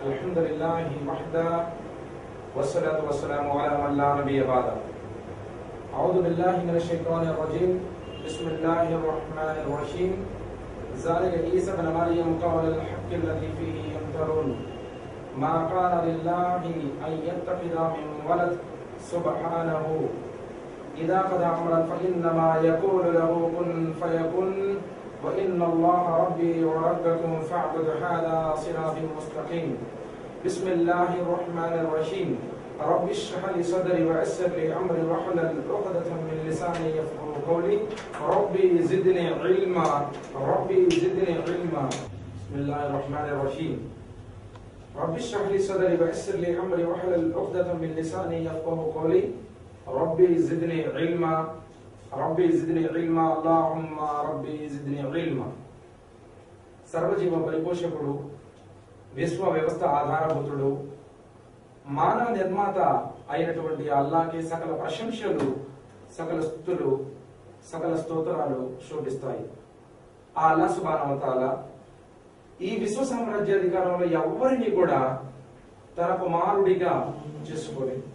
الحمد لله وحده والصلاة والسلام على من لا نبي بعده أعوذ بالله من الشيطان الرجيم بسم الله الرحمن الرحيم ذلك عيسى بن مريم قول الحق الذي فيه يمترون ما كان لله أن يتخذ من ولد سبحانه إذا قضى أمرا فإنما يقول له كن فيكن وإن الله ربي وربكم فاعبد هذا صراط مستقيم بسم الله الرحمن الرحيم رب اشرح لي صدري ويسر لي أمري واحلل عقدة من لساني يفقهوا قولي ربي زدني علما ربي زدني علما بسم الله الرحمن الرحيم رب اشرح لي صدري ويسر لي أمري واحلل عقدة من لساني يفقهوا قولي ربي زدني علما రబ్బీ జిద్ని ఇల్మా అల్లాహుమ్మ రబ్బీ జిద్ని ఇల్మా సర్వజీవ పరిపోషకుడు విశ్వ వ్యవస్థ ఆధారభూతుడు మానవ నిర్మాత అయినటువంటి అల్లాకి సకల ప్రశంసలు సకల స్థుతులు సకల స్తోత్రాలు శోభిస్తాయి ఆ అల్లా సుబానవతాల ఈ విశ్వ సామ్రాజ్యాధికారంలో ఎవరిని కూడా తన కుమారుడిగా చేసుకోలేదు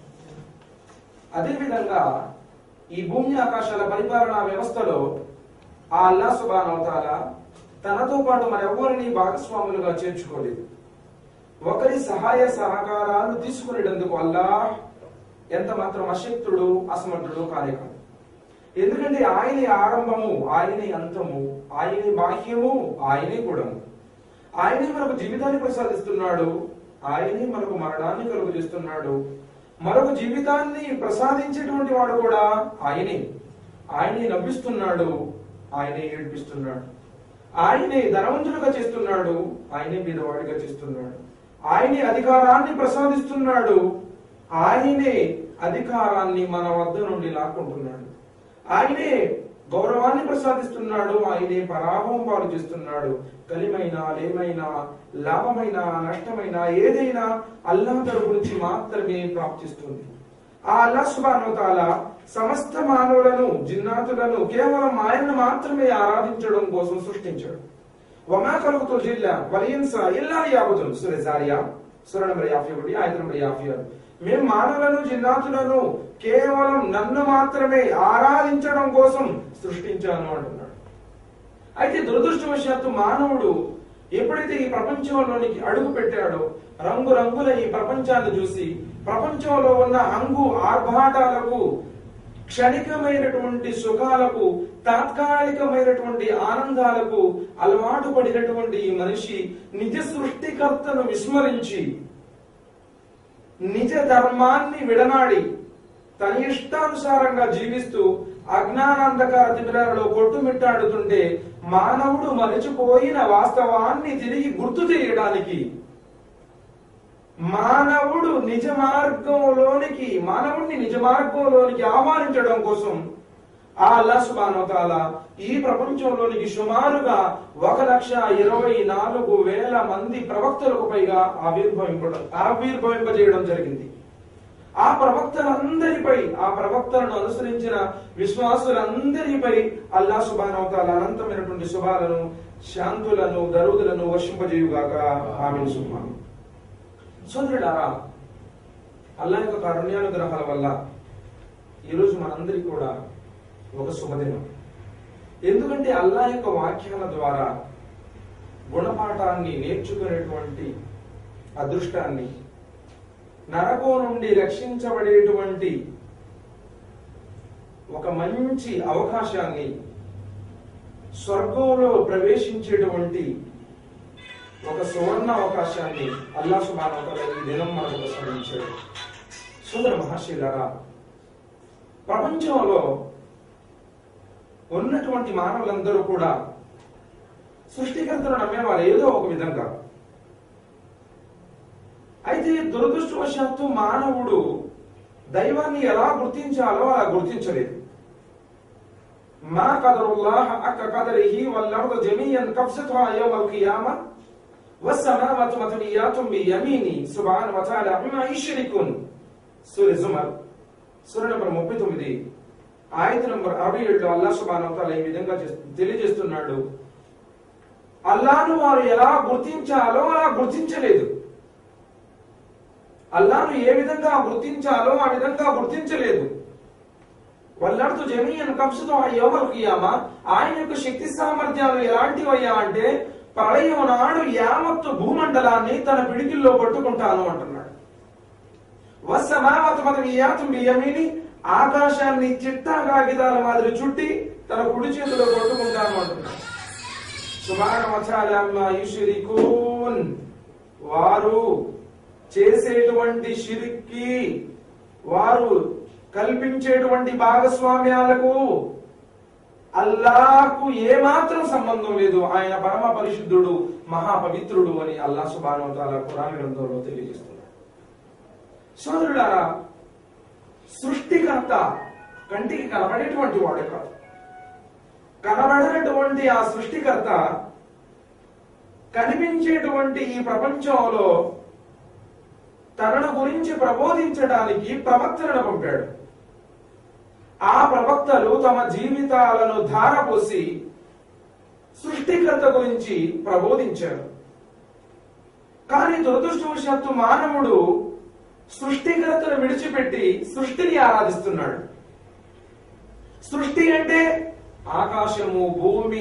అదేవిధంగా ఈ భూమి ఆకాశాల పరిపాలనా వ్యవస్థలో ఆ అల్లా సుబానవతాల తనతో పాటు మరెవ్వరిని భాగస్వాములుగా చేర్చుకోలేదు ఒకరి సహాయ సహకారాలు తీసుకునేటందుకు అల్లాహ్ ఎంత మాత్రం అశక్తుడు అసమర్థుడు కానే కాదు ఎందుకంటే ఆయనే ఆరంభము ఆయనే అంతము ఆయనే బాహ్యము ఆయనే గుణము ఆయనే మనకు జీవితాన్ని ప్రసాదిస్తున్నాడు ఆయనే మనకు మరణాన్ని కలుగు చేస్తున్నాడు మరొక జీవితాన్ని ప్రసాదించేటువంటి వాడు కూడా ఆయనే ఆయనే నవ్విస్తున్నాడు ఆయనే ఏడిపిస్తున్నాడు ఆయనే ధనవంతులుగా చేస్తున్నాడు ఆయనే బీదవాడిగా చేస్తున్నాడు ఆయనే అధికారాన్ని ప్రసాదిస్తున్నాడు ఆయనే అధికారాన్ని మన వద్ద నుండి లాక్కుంటున్నాడు ఆయనే గౌరవాన్ని ప్రసాదిస్తున్నాడు ఆయనే పరాభవం పాలు చేస్తున్నాడు కలిమైనా లేమైనా లాభమైనా నష్టమైనా ఏదైనా అల్లా తరపు నుంచి మాత్రమే ప్రాప్తిస్తుంది ఆ అల్లా సుబానోతాల సమస్త మానవులను జిన్నాతులను కేవలం ఆయనను మాత్రమే ఆరాధించడం కోసం సృష్టించాడు వమా కలుగుతూ జిల్లా వలియన్స ఇల్లా యాబుతులు సురే జారియా సుర నంబర్ యాభై ఒకటి ఆయన నంబర్ యాభై ఆరు మేము మానవులను జిన్నాతులను కేవలం నన్ను మాత్రమే ఆరాధించడం కోసం సృష్టించాను అంటున్నాడు అయితే దురదృష్టవశాత్తు మానవుడు ఎప్పుడైతే ఈ ప్రపంచంలోనికి అడుగు పెట్టాడో రంగు రంగుల ఈ ప్రపంచాన్ని చూసి ప్రపంచంలో ఉన్న అంగు ఆర్భాటాలకు క్షణికమైనటువంటి సుఖాలకు తాత్కాలికమైనటువంటి ఆనందాలకు అలవాటు పడినటువంటి ఈ మనిషి నిజ సృష్టికర్తను విస్మరించి నిజ ధర్మాన్ని విడనాడి తన ఇష్టానుసారంగా జీవిస్తూ అజ్ఞానాంధకార తిమిరాలలో కొట్టుమిట్టాడుతుంటే మానవుడు మరిచిపోయిన వాస్తవాన్ని తిరిగి గుర్తు చేయడానికి మానవుడు నిజ మార్గంలోనికి మానవుడిని నిజ మార్గంలోనికి ఆహ్వానించడం కోసం ఆ అల్లా సుబానోతాల ఈ ప్రపంచంలోనికి సుమారుగా ఒక లక్ష ఇరవై నాలుగు వేల మంది ప్రవక్తలకు పైగా ఆవిర్భవింపడం ఆవిర్భవింపజేయడం జరిగింది ఆ ప్రవక్తలందరిపై ఆ ప్రవక్తలను అనుసరించిన విశ్వాసులందరిపై అల్లా సుబానవతాల అనంతమైనటువంటి శుభాలను శాంతులను దరుదులను వర్షింపజేయుగాక ఆమె సుభాను సోదరులారా అల్లా యొక్క కరుణ్యానుగ్రహాల వల్ల ఈరోజు మనందరికీ కూడా ఒక శుభదినం ఎందుకంటే అల్లా యొక్క వాక్యాల ద్వారా గుణపాఠాన్ని నేర్చుకునేటువంటి అదృష్టాన్ని నరకం నుండి రక్షించబడేటువంటి ఒక మంచి అవకాశాన్ని స్వర్గంలో ప్రవేశించేటువంటి ఒక సువర్ణ అవకాశాన్ని అల్లా సుబానవతల ఈ దినం మనకు ప్రసాదించాడు సుందర మహర్షిలారా ప్రపంచంలో ఉన్నటువంటి మానవులందరూ కూడా సృష్టికర్తను నమ్మేవారు ఏదో ఒక విధంగా అయితే దురదృష్టవశాత్తు మానవుడు దైవాన్ని ఎలా గుర్తించాలో అలా గుర్తించలేదు మా కదరుల్లాహ అక్క కదరిహి వల్లర్ద జమీయన్ కబ్సతుహా యౌమల్ ఖియామా والسماوات مطويات بيمينه سبحانه وتعالى بما يشركون సూర్య జుమర్ సూర్య నంబర్ ముప్పై తొమ్మిది ఆయత నంబర్ అరవై ఏడులో అల్లా సుబాన్ ఈ విధంగా చేస్తు- తెలియజేస్తున్నాడు అల్లాను వారు ఎలా గుర్తించాలో అలా గుర్తించలేదు అల్లాను ఏ విధంగా గుర్తించాలో ఆ విధంగా గుర్తించలేదు వల్లాడుతూ జమీయన్ కబ్సుతో ఆ యోమల్ కియామా ఆయన యొక్క శక్తి సామర్థ్యాలు ఎలాంటివయ్యా అంటే ప్రళయం నాడు యావత్తు భూమండలాన్ని తన పిడికిల్లో పట్టుకుంటాను అంటున్నాడు వస్సమావత పదవియాతం బియ్యమిని ఆకాశాన్ని చిట్టా కాగితాల మాదిరి చుట్టి తన కుడి చేతిలో పట్టుకుంటాను అంటున్నాడు సుమాన వచాలమ్మ యుషిరికూన్ వారు చేసేటువంటి షిరికి వారు కల్పించేటువంటి భాగస్వామ్యాలకు అల్లాకు ఏమాత్రం సంబంధం లేదు ఆయన పరమ పరిశుద్ధుడు మహాపవిత్రుడు అని అల్లా సుబాను తాలా ఖురాన్ గ్రంథంలో తెలియజేస్తున్నాడు సోదరులారా సృష్టికర్త కంటికి కనబడేటువంటి వాడు కాదు కనబడినటువంటి ఆ సృష్టికర్త కనిపించేటువంటి ఈ ప్రపంచంలో తనను గురించి ప్రబోధించడానికి ప్రవక్తలను పంపాడు ఆ ప్రవక్తలు తమ జీవితాలను ధారపోసి సృష్టికర్త గురించి ప్రబోధించారు కానీ దురదృష్టవశాత్తు మానవుడు సృష్టికర్తను విడిచిపెట్టి సృష్టిని ఆరాధిస్తున్నాడు సృష్టి అంటే ఆకాశము భూమి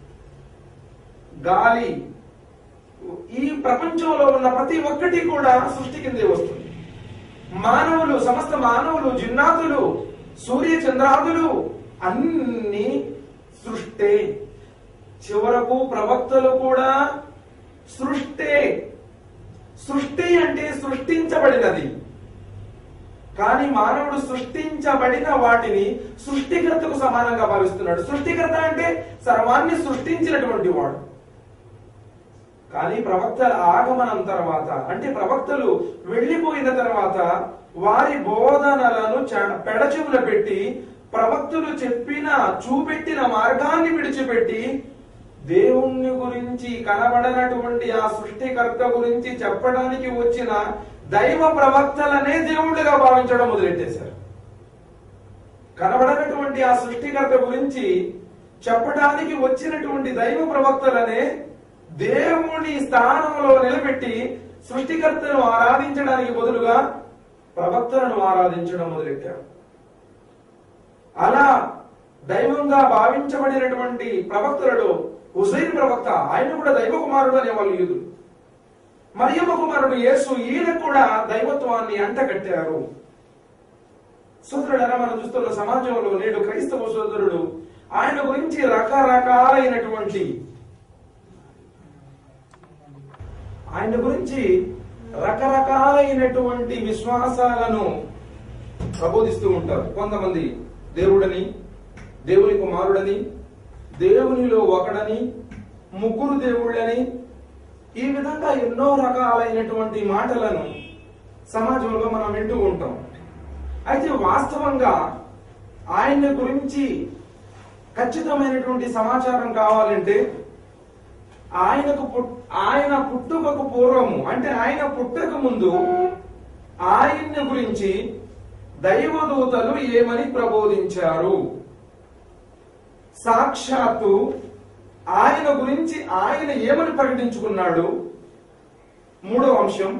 గాలి ఈ ప్రపంచంలో ఉన్న ప్రతి ఒక్కటి కూడా సృష్టి కిందే వస్తుంది మానవులు సమస్త మానవులు జిన్నాతులు సూర్య చంద్రాదులు అన్ని సృష్టే చివరకు ప్రవక్తలు కూడా సృష్టే సృష్టి అంటే సృష్టించబడినది కానీ మానవుడు సృష్టించబడిన వాటిని సృష్టికర్తకు సమానంగా భావిస్తున్నాడు సృష్టికర్త అంటే సర్వాన్ని సృష్టించినటువంటి వాడు కానీ ప్రవక్తల ఆగమనం తర్వాత అంటే ప్రవక్తలు వెళ్లిపోయిన తర్వాత వారి బోధనలను చ- పెడచెవుల పెట్టి ప్రవక్తలు చెప్పిన చూపెట్టిన మార్గాన్ని విడిచిపెట్టి దేవుణ్ణి గురించి కనబడనటువంటి ఆ సృష్టికర్త గురించి చెప్పడానికి వచ్చిన దైవ ప్రవక్తలనే దేవుడిగా భావించడం మొదలెట్టేశారు కనబడనటువంటి ఆ సృష్టికర్త గురించి చెప్పడానికి వచ్చినటువంటి దైవ ప్రవక్తలనే దేవుని స్థానంలో నిలబెట్టి సృష్టికర్తను ఆరాధించడానికి బదులుగా ప్రవక్తలను ఆరాధించడం మొదలెట్టారు అలా దైవంగా భావించబడినటువంటి ప్రవక్తలలో హుసైన్ ప్రవక్త ఆయన కూడా దైవ కుమారుడు అనేవాళ్ళు యూదులు మరియమ్మ కుమారుడు యేసు ఈయన కూడా దైవత్వాన్ని అంటగట్టారు సోదరుడరా మనం చూస్తున్న సమాజంలో నేడు క్రైస్తవ సోదరుడు ఆయన గురించి రకరకాలైనటువంటి ఆయన గురించి రకరకాలైనటువంటి విశ్వాసాలను ప్రబోధిస్తూ ఉంటారు కొంతమంది దేవుడని దేవుని కుమారుడని దేవునిలో ఒకడని ముగ్గురు దేవుళ్ళని ఈ విధంగా ఎన్నో రకాలైనటువంటి మాటలను సమాజంలో మనం వింటూ ఉంటాం అయితే వాస్తవంగా ఆయన గురించి ఖచ్చితమైనటువంటి సమాచారం కావాలంటే ఆయనకు పుట్- ఆయన పుట్టుకకు పూర్వము అంటే ఆయన పుట్టక ముందు ఆయన్ని గురించి దైవదూతలు ఏమని ప్రబోధించారు సాక్షాత్తు ఆయన గురించి ఆయన ఏమని ప్రకటించుకున్నాడు మూడో అంశం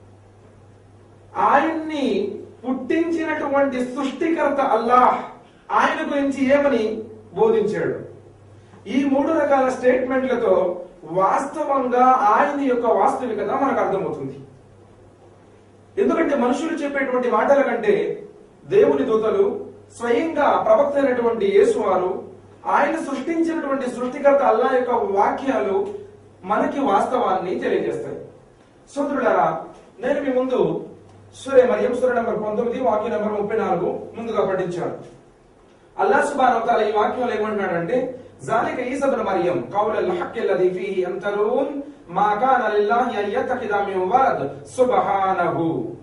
ఆయన్ని పుట్టించినటువంటి సృష్టికర్త అల్లాహ్ ఆయన గురించి ఏమని బోధించాడు ఈ మూడు రకాల స్టేట్మెంట్లతో వాస్తవంగా ఆయన యొక్క వాస్తవికత మనకు అర్థమవుతుంది ఎందుకంటే మనుషులు చెప్పేటువంటి మాటల కంటే దేవుని దూతలు స్వయంగా ప్రవక్త అయినటువంటి యేసువారు ఆయన సృష్టించినటువంటి సృష్టికర్త అల్లా యొక్క వాక్యాలు మనకి వాస్తవాన్ని తెలియజేస్తాయి సోదరులారా నేను మీ ముందు సూర్య మరియం సూర్య నంబర్ పంతొమ్మిది వాక్య నంబర్ ముప్పై నాలుగు ముందుగా పఠించాను అల్లా సుబాన్ తాల ఈ వాక్యంలో ఏమంటున్నాడంటే ذلك عيسى ابن مريم قول الحق الذي فيه يمترون ما كان لله ان يتخذ من ولد سبحانه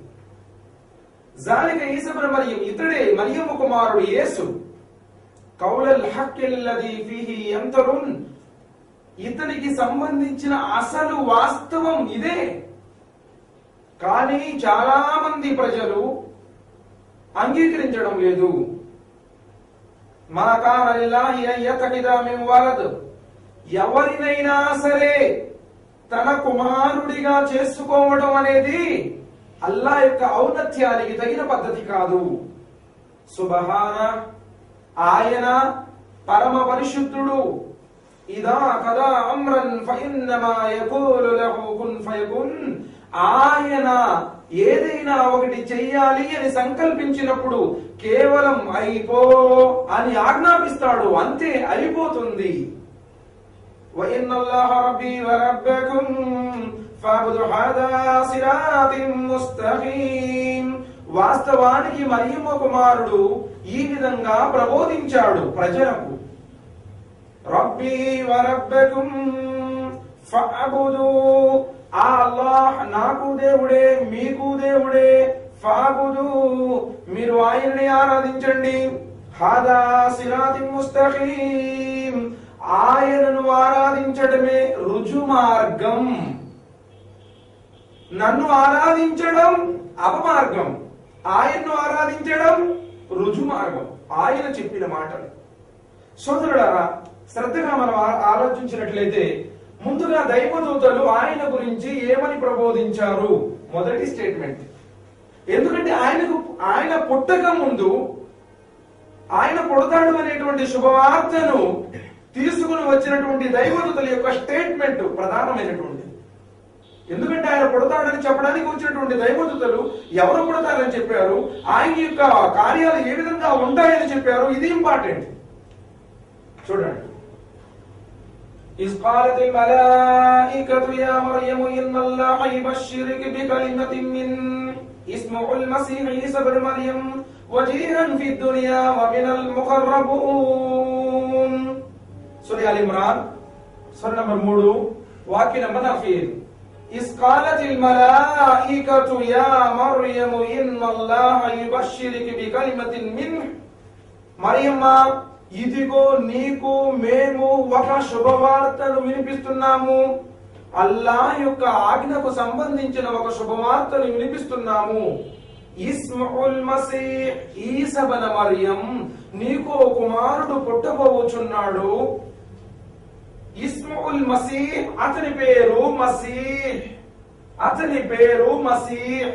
ذلك عيسى ابن مريم ఇతడే మరియమ్మ కుమారుడు యేసు కౌలల్ హక్ الذي فيه يمترون ఇతనికి సంబంధించిన అసలు వాస్తవం ఇదే కానీ చాలా మంది ప్రజలు అంగీకరించడం లేదు మా కాన లిల్లాహి అన్ యతఖిద మిన్ వలద్ ఎవరినైనా సరే తన కుమారుడిగా చేసుకోవడం అనేది అల్లా యొక్క ఔన్నత్యానికి తగిన పద్ధతి కాదు సుబహాన ఆయన పరమ పరిశుద్ధుడు ఇదా కదా అమ్రన్ ఫఇన్నమా యకూలు లహు కున్ ఫయకున్ ఆయన ఏదైనా ఒకటి చెయ్యాలి అని సంకల్పించినప్పుడు కేవలం అయిపో అని ఆజ్ఞాపిస్తాడు అంతే అయిపోతుంది وإن الله ربي وربكم فاعبدوا هذا صراط مستقيم వాస్తవానికి మరియమ్మ కుమారుడు ఈ విధంగా ప్రబోధించాడు ప్రజలకు రబ్బీ వరబ్బకుం ఫఅబుదు ఆ అల్లాహ్ నాకు దేవుడే మీకు దేవుడే ఫాబుదు మీరు ఆయన్ని ఆరాధించండి హాదా సిరాతి ముస్తఖీం ఆయనను ఆరాధించడమే రుజు మార్గం నన్ను ఆరాధించడం అపమార్గం ఆయన్ను ఆరాధించడం రుజు మార్గం ఆయన చెప్పిన మాటలు సోదరులారా శ్రద్ధగా మనం ఆ- ఆలోచించినట్లయితే ముందుగా దైవదూతలు ఆయన గురించి ఏమని ప్రబోధించారు మొదటి స్టేట్మెంట్ ఎందుకంటే ఆయనకు ఆయన పుట్టక ముందు ఆయన పుడతాడు అనేటువంటి శుభవార్తను తీసుకుని వచ్చినటువంటి దైవదూతల యొక్క స్టేట్మెంట్ ప్రధానమైనటువంటి ఎందుకంటే ఆయన పుడతాడని చెప్పడానికి వచ్చినటువంటి దైవదూతలు ఎవరు పుడతారని చెప్పారు ఆయన యొక్క కార్యాలు ఏ విధంగా ఉంటాయని చెప్పారు ఇది ఇంపార్టెంట్ చూడండి إذ قالت الملائكة يا مريم إن الله يبشرك بكلمة من اسمه المسيح عيسى بن مريم وجيها في الدنيا ومن المقربون سورة آل عمران سورة نمبر 3 واقع نمبر 40 إذ قالت الملائكة يا مريم إن الله يبشرك بكلمة منه మరియమ్మ ఇదిగో నీకు మేము ఒక శుభవార్తను వినిపిస్తున్నాము అల్లా యొక్క ఆజ్ఞకు సంబంధించిన ఒక శుభవార్తను వినిపిస్తున్నాము ఇస్మహుల్ మసీహ్ ఈసబన మరియం నీకు ఓ కుమారుడు పుట్టబోచున్నాడు ఇస్మహుల్ మసీహ్ అతని పేరు మసీహ్ అతని పేరు మసీహ్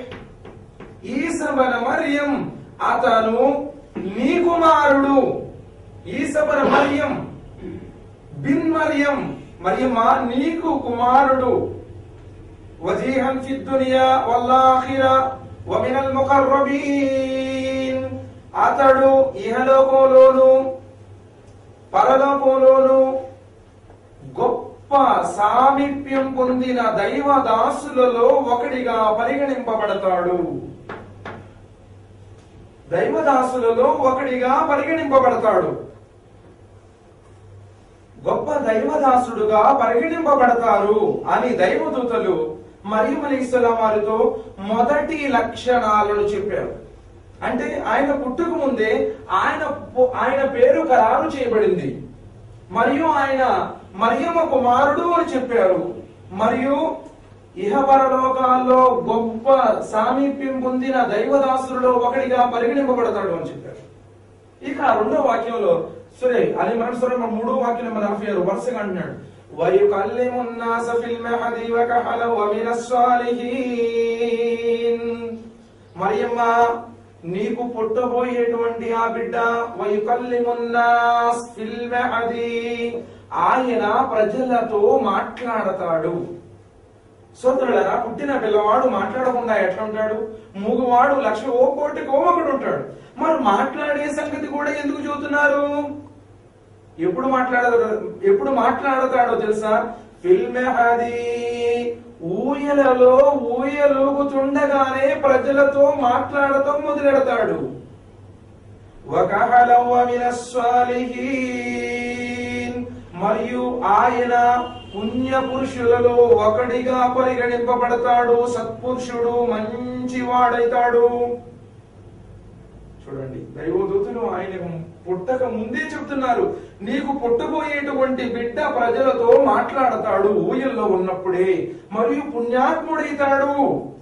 ఈసబన మరియం అతను నీ కుమారుడు ఈసబన మరియం బిన్ మరియం మరియమ్మా నీకు కుమారుడు వజీహన్ ఫి దునియా వల్లాఖిర వమినల్ ముకర్రబీన్ అతడు ఇహలోకంలోను పరలోకంలోను గొప్ప సామీప్యం పొందిన దైవ దాసులలో ఒకడిగా పరిగణింపబడతాడు దైవదాసులలో ఒకడిగా పరిగణింపబడతాడు గొప్ప దైవదాసుడుగా పరిగణింపబడతారు అని దైవదూతలు మరియం అలీస్లాం వారితో మొదటి లక్షణాలను చెప్పారు అంటే ఆయన పుట్టుక ముందే ఆయన పు- ఆయన పేరు ఖరారు చేయబడింది మరియు ఆయన మరియమ్మ కుమారుడు అని చెప్పారు మరియు ఇహపరలోకాల్లో గొప్ప సామీప్యం పొందిన దైవదాసులలో ఒకడిగా పరిగణింపబడతాడు అని చెప్పారు ఇక రెండో వాక్యంలో సరే అది మన సరే మన మూడో వాక్యం నెంబర్ నలభై ఆరు వరుసగా అంటున్నాడు وَيُكَلِّمُ النَّاسَ فِي الْمَهْدِ وَكَهْلًا وَمِنَ الصَّالِحِينَ మరియమ్మ నీకు పుట్టబోయేటువంటి ఆ బిడ్డ వయుకల్లిమున్నాస్ ఫిల్ మహది ఆయన ప్రజలతో మాట్లాడతాడు సోదరులరా పుట్టిన పిల్లవాడు మాట్లాడకుండా ఎట్లా ఉంటాడు మూగువాడు లక్ష ఓ కోటి కోమకుడు ఉంటాడు మరి మాట్లాడే సంగతి కూడా ఎందుకు చూస్తున్నారు ఎప్పుడు మాట్లాడతాడు ఎప్పుడు మాట్లాడతాడో తెలుసా ఫిల్మెహది ఊయలలో ఊయలూగుతుండగానే ప్రజలతో మాట్లాడటం మొదలెడతాడు وكهلا ومن الصالحين మరియు ఆయన పుణ్య పురుషులలో ఒకడిగా పరిగణింపబడతాడు సత్పురుషుడు మంచివాడైతాడు చూడండి దైవదూతులు ఆయన పుట్టక ముందే చెప్తున్నారు నీకు పుట్టబోయేటువంటి బిడ్డ ప్రజలతో మాట్లాడతాడు ఊయల్లో ఉన్నప్పుడే మరియు పుణ్యాత్ముడైతాడు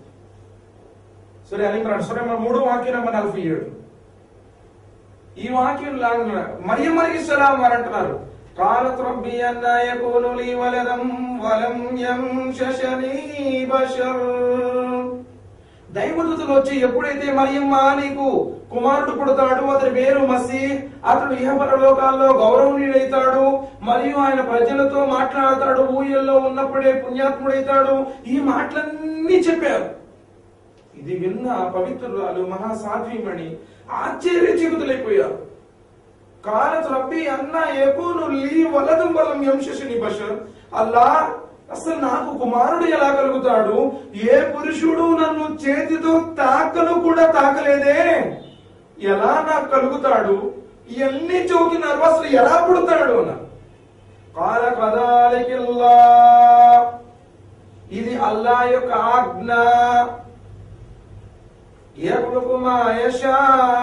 సరే అని సరే మన మూడో వాక్యం నెంబర్ నలభై ఏడు ఈ వాక్యం లాగా మరియం అలీస్లాం వారు అంటున్నారు قالت ربي أن يكون لي ولدا ولم يمسسني بشر దైవదూతలు వచ్చి ఎప్పుడైతే మరియమ్మ నీకు కుమారుడు పుడతాడు అతని పేరు మసీ అతడు ఇహపర లోకాల్లో గౌరవనీయుడైతాడు మరియు ఆయన ప్రజలతో మాట్లాడతాడు ఊయల్లో ఉన్నప్పుడే పుణ్యాత్ముడైతాడు ఈ మాటలన్నీ చెప్పారు ఇది విన్న పవిత్రురాలు మహాసాధ్వీమణి ఆశ్చర్యచకితులైపోయారు కాలత్ రబ్బి అన్న యకూను లీ వలదం వలం యంశశని బషర్ అల్లా అసలు నాకు కుమారుడు ఎలా కలుగుతాడు ఏ పురుషుడు నన్ను చేతితో తాకను కూడా తాకలేదే ఎలా నాకు కలుగుతాడు ఇవన్నీ చౌకినారు అసలు ఎలా పుడతాడు అన్న కాల కదాలికిల్లా ఇది అల్లా యొక్క ఆజ్ఞ యఖ్లుకు మా యశా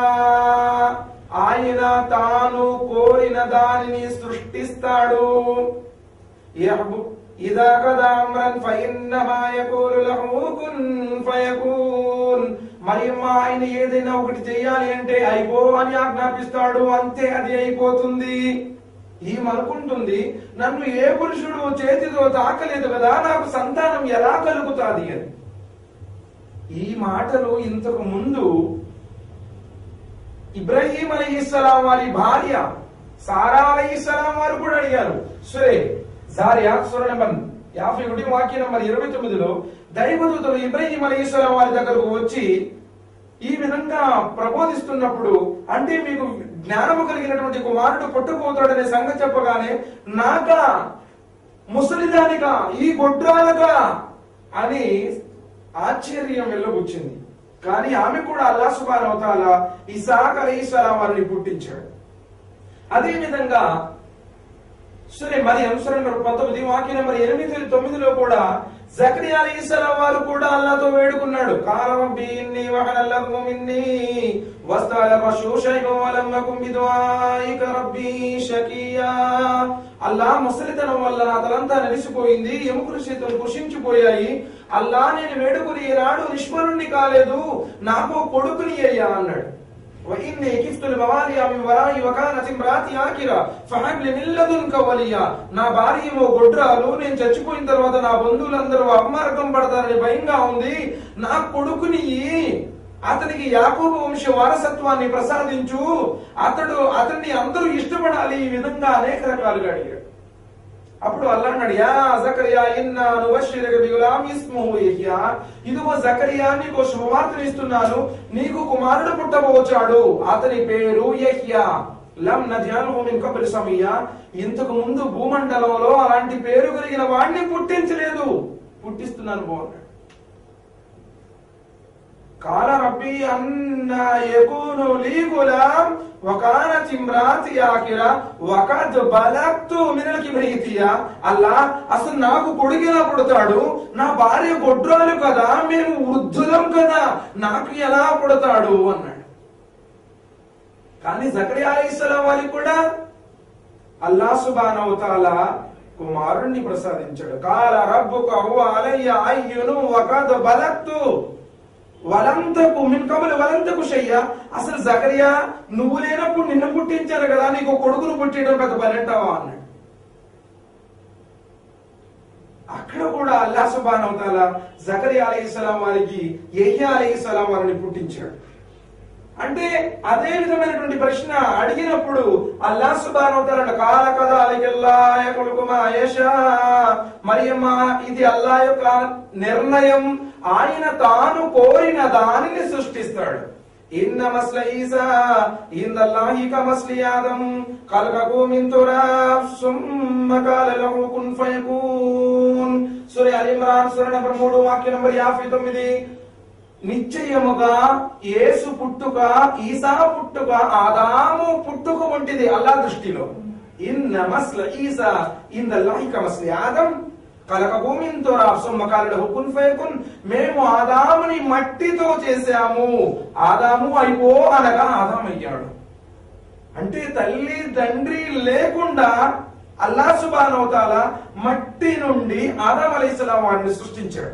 ఆయన తాను కోరిన దానిని సృష్టిస్తాడు యహ్బు ఇదా కదా అమ్రన్ ఫఇన్నమా యకూలు లహు కున్ ఫయకూన్ మరియు ఆయన ఏదైనా ఒకటి చేయాలి అంటే అయిపో అని ఆజ్ఞాపిస్తాడు అంతే అది అయిపోతుంది ఈమెనుకుంటుంది నన్ను ఏ పురుషుడు చేతితో తాకలేదు కదా నాకు సంతానం ఎలా కలుగుతాది అని ఈ మాటలు ఇంతకు ముందు ఇబ్రహీం అలీస్లాం వారి భార్య సారా అలీస్లాం వారు కూడా అడిగారు సరే జారియా సుర నెంబర్ యాభై ఒకటి వాక్య నెంబర్ ఇరవై తొమ్మిదిలో దైవదూతలు ఇబ్రహీం అలీస్లాం వారి దగ్గరకు వచ్చి ఈ విధంగా ప్రబోధిస్తున్నప్పుడు అంటే మీకు జ్ఞానము కలిగినటువంటి కుమారుడు పుట్టబోతాడనే సంగతి చెప్పగానే నాకా ముసలిదానిగా ఈ గొడ్రాలగా అని ఆశ్చర్యం వెళ్ళబుచ్చింది కానీ ఆమె కూడా అల్లా సుబాన్ అవతాల ఇసాక్ అలీస్లాం వారిని పుట్టించాడు అదే విధంగా సరే మరి అంశం నెంబర్ పంతొమ్మిది వాక్య నెంబర్ ఎనిమిది తొమ్మిదిలో కూడా జకరియా అలీస్లాం వారు కూడా అల్లాతో వేడుకున్నాడు కాలం బీన్ని వహనల్లకు మిన్ని వస్తాల పశుషైకం వలమ్మకుం బిదుఆయిక రబ్బీ షకియా అల్లా ముసలితనం వల్ల నా తలంతా నెలిసిపోయింది ఎముకలు చేతులు కృషించిపోయాయి అల్లా నేను వేడుకుని ఈనాడు నిష్ఫలుణ్ణి కాలేదు నాకు కొడుకుని అయ్యా అన్నాడు وإني كفت الموالي من ورائي وكانت امراتي آكرة فهب لي من لدنك وليا నా భార్య ఏమో గొడ్రాలు నేను చచ్చిపోయిన తర్వాత నా బంధువులందరూ అపమార్గం పడతారని భయంగా ఉంది నా కొడుకుని ఇయ్యి. అతనికి యాకోబు వంశ వారసత్వాన్ని ప్రసాదించు అతడు అతన్ని అందరూ ఇష్టపడాలి ఈ విధంగా అనేక రకాలుగా అడిగాడు అప్పుడు అల్లా అన్నాడు యా జకరియా ఇన్నా నుబశ్శిరక బిగులాం ఇస్ముహు యహ్యా ఇదిగో జకరియా నీకు శుభవార్తను ఇస్తున్నాను నీకు కుమారుడు పుట్టబోచాడు అతని పేరు యహ్యా లం నజాలుహు మిన్ కబల్ సమయ్య ఇంతకు ముందు భూమండలంలో అలాంటి పేరు కలిగిన వాడిని పుట్టించలేదు పుట్టిస్తున్నాను పో అన్నాడు قال ربي أن يكون لي غلام وكانت امراتي آخرة وقد بلغت من الكبريتية అల్లా అసలు నాకు కొడుకులా పుడతాడు నా భార్య గొడ్రాలు కదా మేము వృద్ధులం కదా నాకు ఎలా పుడతాడు అన్నాడు కానీ జకరియా అలైహిస్సలాం వారికి కూడా అల్లా సుబానవు తాలా కుమారుణ్ణి ప్రసాదించాడు కాల రబ్బుక హువ అలయ్య అయ్యును వకద్ బలక్తు వలంతకు మిన్ కమలు వలంతకు షయ్య అసలు జకరియా నువ్వు లేనప్పుడు నిన్ను పుట్టించారు కదా నీకు కొడుకును పుట్టడం పెద్ద బలంటావా అన్నాడు అక్కడ కూడా అల్లా సుబాన్ అవుతాల జకరియా అలైహిస్సలాం వారికి యహ్యా అలైహిస్సలాం వారిని పుట్టించాడు అంటే అదే విధమైనటువంటి ప్రశ్న అడిగినప్పుడు అల్లా సుబాన్ అవుతారంట కాల కదా అలికెల్లా యశా మరియమ్మ ఇది అల్లా యొక్క నిర్ణయం ఆయన తాను కోరిన దానిని సృష్టిస్తాడు ఇన్న మస్ల ఈసా ఇందల్లాహి కమస్లి ఆదం కలకకు మిన్ తురాబ్ సుమ్మ కాల లహు కున్ ఫయకూన్ సూర అల్ ఇమ్రాన్ సూర నంబర్ 3 వాక్య నంబర్ 59 నిశ్చయముగా యేసు పుట్టుక ఈసా పుట్టుక ఆదాము పుట్టుక వంటిది అల్లా దృష్టిలో ఇన్న మస్ల ఈసా ఇందల్లాహి కమస్లి ఆదం కలక భూమిని సుమ్మకాలుడు హుకున్ ఫయకున్ మేము ఆదాముని మట్టితో చేశాము ఆదాము అయిపో అనగా ఆదాం అయ్యాడు అంటే తల్లి తండ్రి లేకుండా అల్లా సుబానవతాల మట్టి నుండి ఆదాం అలైహిస్సలాం వాడిని సృష్టించాడు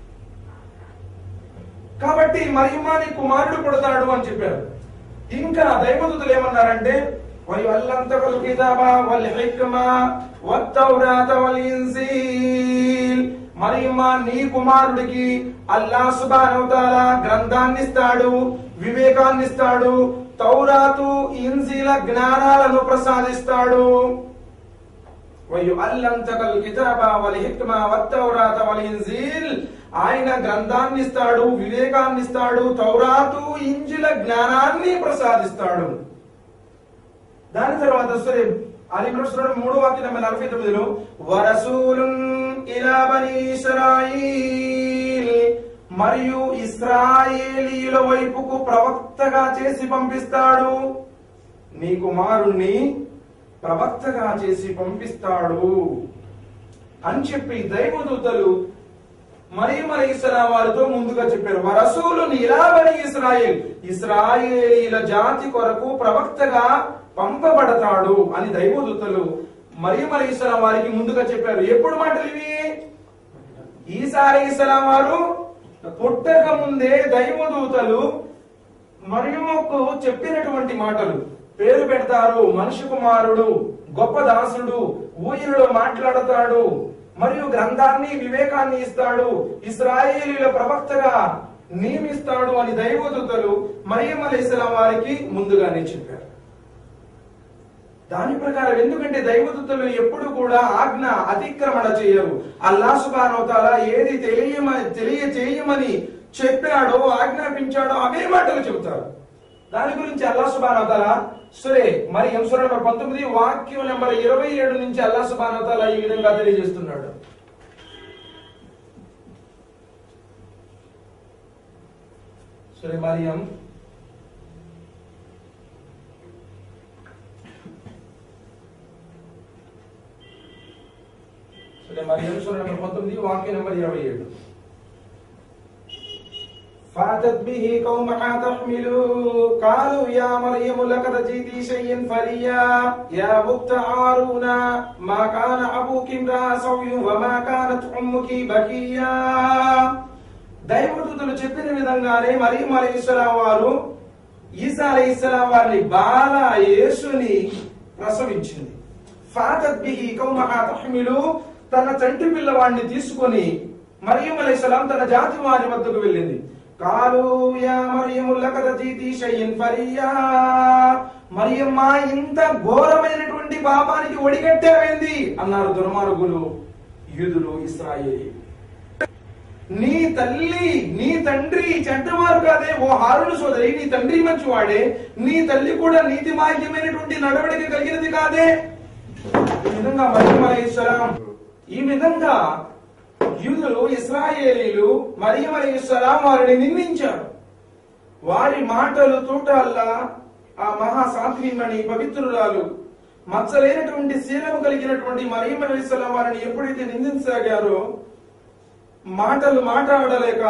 కాబట్టి మరియమ్మాని కుమారుడు పుడతాడు అని చెప్పారు ఇంకా దైవదూతలు ఏమన్నారంటే وَيُعَلَّمْتَكَ الْكِتَابَ وَالْحِكْمَةَ وَالتَّوْرَاةَ وَالْإِنْجِيلَ మరియమ్మ నీ కుమారుడికి అల్లా సుబానవతాల గ్రంథాన్ని ఇస్తాడు వివేకాన్ని ఇస్తాడు తౌరాతు ఇన్జీల జ్ఞానాలను ప్రసాదిస్తాడు وَيُعَلِّمُكَ الْكِتَابَ وَالْحِكْمَةَ وَالتَّوْرَاةَ وَالْإِنْجِيلَ ఆయన గ్రంథాన్ని ఇస్తాడు వివేకాన్ని ఇస్తాడు తౌరాతు ఇంజిల జ్ఞానాన్ని ప్రసాదిస్తాడు దాని తర్వాత సరే అలికృష్ణుడు మూడు వాక్యం నెంబర్ నలభై తొమ్మిదిలో వరసూలున్ ఇలా బనీ ఇస్రాయీల్ మరియు ఇస్రాయేలీయుల వైపుకు ప్రవక్తగా చేసి పంపిస్తాడు నీ కుమారుణ్ణి ప్రవక్తగా చేసి పంపిస్తాడు అని చెప్పి దైవదూతలు మరియు మరి ఇస్లాం వారితో ముందుగా చెప్పారు వరసూలు నీలాబని ఇస్రాయేల్ ఇస్రాయేలీల జాతి కొరకు ప్రవక్తగా పంపబడతాడు అని దైవదూతలు మరియు మరి ఇస్లాం వారికి ముందుగా చెప్పారు ఎప్పుడు మాటలు ఇవి ఈసారి ఇస్లాం వారు పుట్టక ముందే దైవదూతలు మరియమ్మకు చెప్పినటువంటి మాటలు పేరు పెడతారు మనిషి కుమారుడు గొప్ప దాసుడు ఊయలో మాట్లాడతాడు మరియు గ్రంథాన్ని వివేకాన్ని ఇస్తాడు ఇస్రాయేలీల ప్రవక్తగా నియమిస్తాడు అని దైవదూతలు మరియమ్మ అలైహిస్సలాం వారికి ముందుగానే చెప్పారు దాని ప్రకారం ఎందుకంటే దైవదూతలు ఎప్పుడు కూడా ఆజ్ఞ అతిక్రమణ చేయరు అల్లా సుబానవతాల ఏది తెలియమని తెలియచేయమని చెప్పాడో ఆజ్ఞాపించాడో అవే మాటలు చెబుతారు దాని గురించి అల్లా సుబానవతాల సరే మరి ఎంసర నెంబర్ పంతొమ్మిది వాక్యం నెంబర్ ఇరవై ఏడు నుంచి అల్లా సుబానవతాల ఈ విధంగా తెలియజేస్తున్నాడు సరే మరియం సరే మరియం సూర నెంబర్ పంతొమ్మిది వాక్యం నెంబర్ ఇరవై ఏడు فاتت به قومها تحمله قالوا يا مريم لقد جئت شيئا فريا يا بكت هارون ما كان أبوك امرأ سوء وما كانت أمك بكيا దైవదూతలు చెప్పిన విధంగానే మరియం అలైహిస్సలాం వారు ఈసా అలైహిస్సలాం వారిని బాల యేసుని ప్రసవించింది ఫాతత్ బిహి కౌమహా తహ్మిలు తన చంటి పిల్లవాడిని తీసుకొని మరియం అలైహిస్సలాం తన జాతి వారి వద్దకు వెళ్ళింది కాలు యా మరియము లకద జీతి షయ్యన్ ఫరియా మరియమ్మ ఇంత ఘోరమైనటువంటి పాపానికి ఒడిగట్టావేంది అన్నారు దుర్మార్గులు యూదులు ఇస్రాయేలీ నీ తల్లి నీ తండ్రి చెడ్డవారు కాదే ఓ హారుడు సోదరి నీ తండ్రి మంచివాడే నీ తల్లి కూడా నీతి మాధ్యమైనటువంటి నడవడిక కలిగినది కాదే ఈ విధంగా మరియం అలైహిస్సలాం ఈ విధంగా యూదులు ఇస్రాయేలీలు మరియం అలైహిస్సలాం వారిని నిందించారు వారి మాటలు తూటాల్లా ఆ మహా సాత్వీమణి పవిత్రురాలు మచ్చలేనటువంటి శీలము కలిగినటువంటి మరియం అలైహిస్సలాం వారిని ఎప్పుడైతే నిందించసాగారో మాటలు మాట్లాడలేక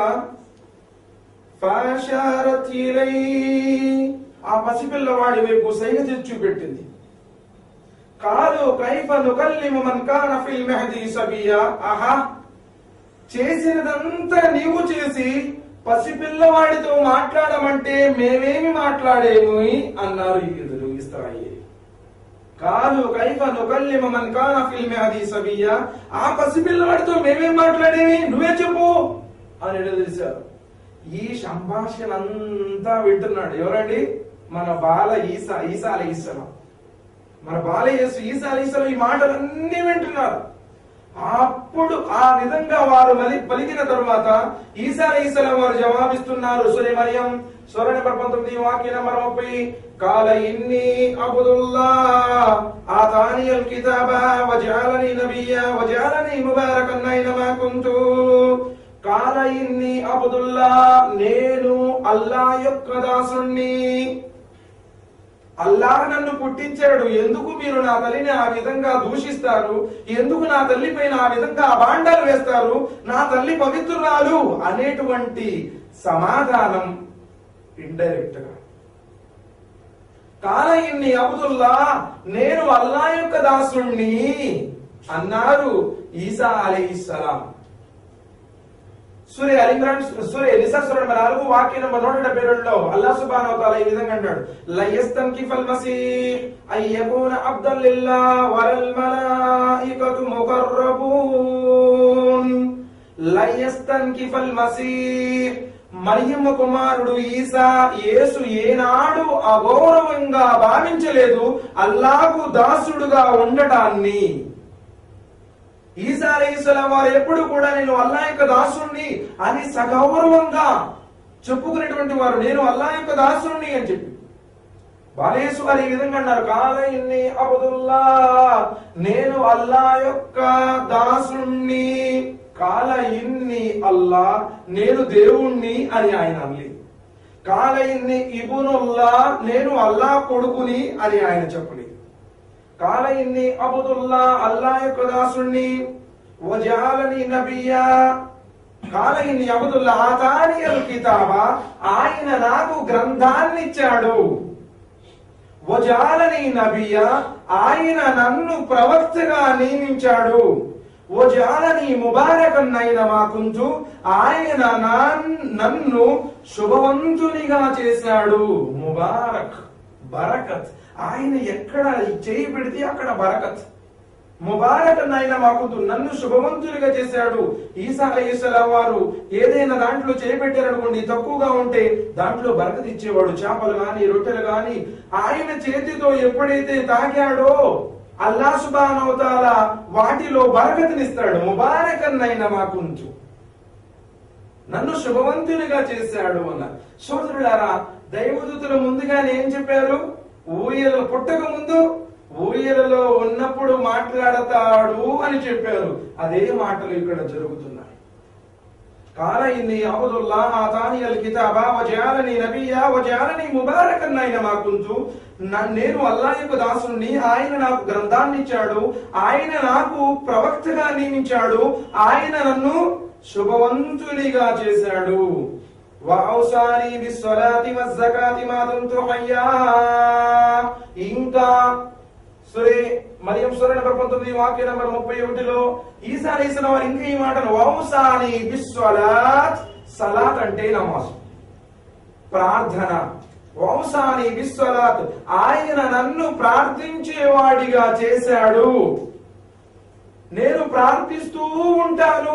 ఫాషారత్ ఇలై ఆ పసిపిల్లవాడి వైపు సైగ చేసి చూపెట్టింది కాలు కైఫ నుకల్లిము మన్ కాన ఫిల్ మెహదీ సబియా ఆహా చేసినదంతా నీవు చేసి పసిపిల్లవాడితో మాట్లాడమంటే మేమేమి మాట్లాడేము అన్నారు యూదులు ఇస్రాయేల్ కాదు కైఫ నుకల్లిమ మన్ కాన ఫిల్ మెహదీ సబియా ఆ పసిపిల్లవాడితో మేమేం మాట్లాడేవి నువ్వే చెప్పు అని నిలదీశారు ఈ సంభాషణ అంతా వింటున్నాడు ఎవరండి మన బాల ఈసా ఈసా అలైహిస్సలాం మన బాల యేసు ఈసా అలైహిస్సలాం ఈ మాటలన్నీ వింటున్నారు అప్పుడు ఆ విధంగా వారు మలి పలికిన తరువాత ఈసా అలైహిస్సలాం వారు జవాబిస్తున్నారు సురే మరియం స్వర నెంబర్ పంతొమ్మిది వాక్య నెంబర్ ముప్పై కాల ఇన్ని అబుదుల్లా ఆతానియల్ కితాబ వజాలని నబియ్య వజాలని ముబారకన్ అయినమా కుంతు కాల ఇన్ని అబుదుల్లా నేను అల్లా యొక్క దాసుణ్ణి అల్లాహ్ నన్ను పుట్టించాడు ఎందుకు మీరు నా తల్లిని ఆ విధంగా దూషిస్తారు ఎందుకు నా తల్లి పైన ఆ విధంగా అబాండాలు వేస్తారు నా తల్లి పవిత్రురాలు అనేటువంటి సమాధానం ఇండైరెక్ట్ గా కాల ఇన్ని అబుదుల్లా నేను అల్లా యొక్క దాసుణ్ణి అన్నారు ఈసా అలైహిస్సలాం సూర్య అలిమ్రాన్ సూర్య నిసా సూర నెంబర్ నాలుగు వాక్య నెంబర్ నూట డెబ్బై రెండులో అల్లా సుబ్హానహు తాలా ఈ విధంగా అన్నాడు లయస్తం కిఫల్ మసీహ్ అన్ యకూన అబ్దల్ లిల్లాహ్ వలల్ మలాయికతు ముకర్రబూన్ లయస్తన్కిఫల్ మసీహ్ మరియమ్మ కుమారుడు ఈసా యేసు ఏనాడు అగౌరవంగా భావించలేదు అల్లాకు దాసుడుగా ఉండటాన్ని ఈసా అలైహిస్సలాం వారు ఎప్పుడు కూడా నేను అల్లా యొక్క దాసుణ్ణి అని సగౌరవంగా చెప్పుకునేటువంటి వారు నేను అల్లా యొక్క దాసుణ్ణి అని చెప్పి బాలేసు గారు ఈ విధంగా అన్నారు కాల ఇన్ని అబుదుల్లా నేను అల్లా యొక్క దాసుణ్ణి కాల ఇన్ని అల్లా నేను దేవుణ్ణి అని ఆయన అనలేదు కాల ఇన్ని ఇబునుల్లా నేను అల్లా కొడుకుని అని ఆయన చెప్పలేదు కాల ఇన్ని అబుదుల్లా అల్లా యొక్క దాసుణ్ణి వజాలని నబియా కాల ఇన్ని అబుదుల్లా ఆతాని అల్ కితాబా ఆయన నాకు గ్రంథాన్ని ఇచ్చాడు వజాలని నబియ ఆయన నన్ను ప్రవక్తగా నియమించాడు వజాలని ముబారకన్నైన మాకుంచు ఆయన నాన్- నన్ను శుభవంతునిగా చేశాడు ముబారక్ బరకత్ ఆయన ఎక్కడ చేయి పెడితే అక్కడ బరకత్ ముబారక్ నాయన మాకు నన్ను శుభవంతులుగా చేశాడు ఈసా అలైహిస్సలాం వారు ఏదైనా దాంట్లో చేపెట్టారనుకోండి తక్కువగా ఉంటే దాంట్లో బరకత్ ఇచ్చేవాడు చేపలు గాని రొట్టెలు గాని ఆయన చేతితో ఎప్పుడైతే తాగాడో అల్లా సుబానవతాల వాటిలో బరకతనిస్తాడు ముబారక్ నైనా మాకుంచు నన్ను శుభవంతునిగా చేశాడు అన్న సోదరులారా దైవదూతులు ముందుగానే ఏం చెప్పారు ఊయల పుట్టక ముందు ఊయలలో ఉన్నప్పుడు మాట్లాడతాడు అని చెప్పారు అదే మాటలు ఇక్కడ జరుగుతున్నాయి కాల ఇన్ని అబదుల్లా ఆతాని అల్ కితాబా వజాలని నబియా వజాలని ముబారకన్ అయిన మాకుంచు నేను అల్లా యొక్క దాసుని ఆయన నాకు గ్రంథాన్ని ఇచ్చాడు ఆయన నాకు ప్రవక్తగా నియమించాడు ఆయన నన్ను శుభవంతునిగా చేశాడు వఔసాని బిస్సలాతి వజ్జకాతి మా దుంతు హయ్యా ఇంకా సురే మరియం సుర నెంబర్ పంతొమ్మిది వాక్య నెంబర్ ముప్పై ఒకటిలో ఈసా అలైహిస్సలాం వారు ఇంకా ఈ మాటను వౌసాని బిస్సలాత్ సలాత్ అంటే నమాజ్ ప్రార్థన వంశాని బిస్వలాత్ ఆయన నన్ను ప్రార్థించేవాడిగా చేశాడు నేను ప్రార్థిస్తూ ఉంటాను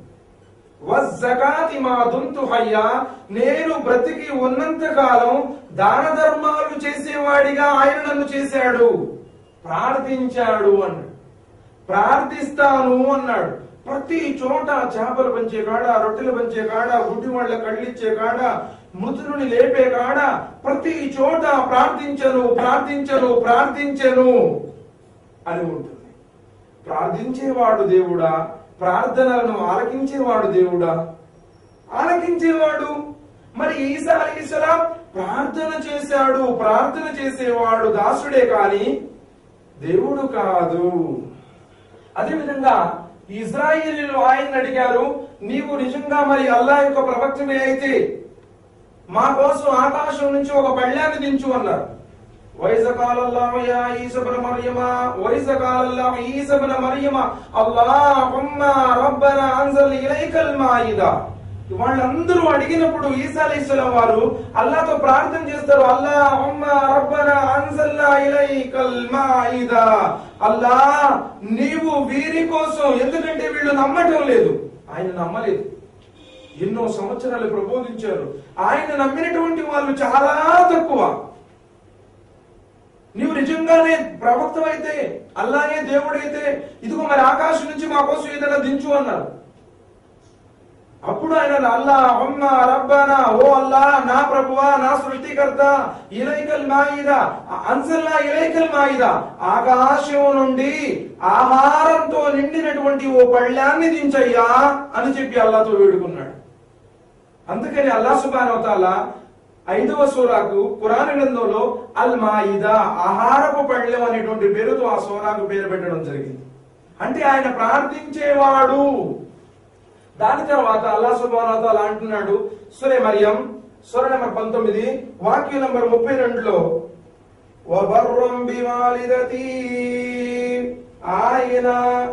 వజ్జకాతి మా దుంతు హయ్యా నేను బ్రతికి ఉన్నంత కాలం దాన ధర్మాలు చేసేవాడిగా ఆయన నన్ను చేశాడు ప్రార్థించాడు అన్నాడు ప్రార్థిస్తాను అన్నాడు ప్రతి చోట చేపలు పంచే కాడ రొట్టెలు పంచే కాడ గుడ్డి వాళ్ళ కళ్ళిచ్చే కాడ మృతుని లేపే కాడ ప్రతి చోట ప్రార్థించను ప్రార్థించను ప్రార్థించను అని ఉంటుంది ప్రార్థించేవాడు దేవుడా ప్రార్థనలను ఆలకించేవాడు దేవుడా ఆలకించేవాడు మరి ఈసా అలీసలాం ప్రార్థన చేశాడు ప్రార్థన చేసేవాడు దాసుడే కాని దేవుడు కాదు అదేవిధంగా ఇజ్రాయేలీలు ఆయన అడిగారు నీవు నిజంగా మరి అల్లా యొక్క ప్రవక్తమే అయితే మా కోసం ఆకాశం నుంచి ఒక పళ్ళాన్ని దించు అన్నారు వైజకాలల్లాహు యా ఈసబన మరియమ వైజకాలల్లాహు ఈసబన మరియమ అల్లాహుమ్మ రబ్బన అన్జల్ ఇలైకల్ మాయిదా వాళ్ళందరూ అడిగినప్పుడు ఈసా అలైహిస్సలాం వారు అల్లాతో ప్రార్థన చేస్తారు అల్లాహుమ్మ రబ్బన అన్జల్నా ఇలైకల్ మాయిదా అల్లా నీవు వీరి కోసం ఎందుకంటే వీళ్ళు నమ్మటం లేదు ఆయన నమ్మలేదు ఎన్నో సంవత్సరాలు ప్రబోధించారు ఆయన నమ్మినటువంటి వాళ్ళు చాలా తక్కువ నీవు నిజంగానే ప్రవక్తమైతే అల్లానే దేవుడైతే ఇదిగో మరి ఆకాశం నుంచి మా కోసం ఏదైనా దించు అన్నారు అప్పుడు ఆయన అల్లా అమ్మ రబ్బానా ఓ అల్లా నా ప్రభువా నా సృష్టికర్త ఇలైకల్ మాయిదా అన్సల్లా ఇలైకల్ మాయిదా ఆకాశం నుండి ఆహారంతో నిండినటువంటి ఓ పళ్ళాన్ని దించయ్యా అని చెప్పి అల్లాతో వేడుకున్నాడు అందుకని అల్లా సుబానవతాల ఐదవ సూరాకు కురాన్ గ్రంథంలో అల్ మాయిదా ఆహారపు పళ్ళెం అనేటువంటి పేరుతో ఆ సూరాకు పేరు పెట్టడం జరిగింది అంటే ఆయన ప్రార్థించేవాడు దాని తర్వాత అల్లా సుబానవతాల అంటున్నాడు సురే మరియం సుర నెంబర్ పంతొమ్మిది వాక్యం నెంబర్ ముప్పై రెండులో వబర్రం బివాలిదతి ఆయన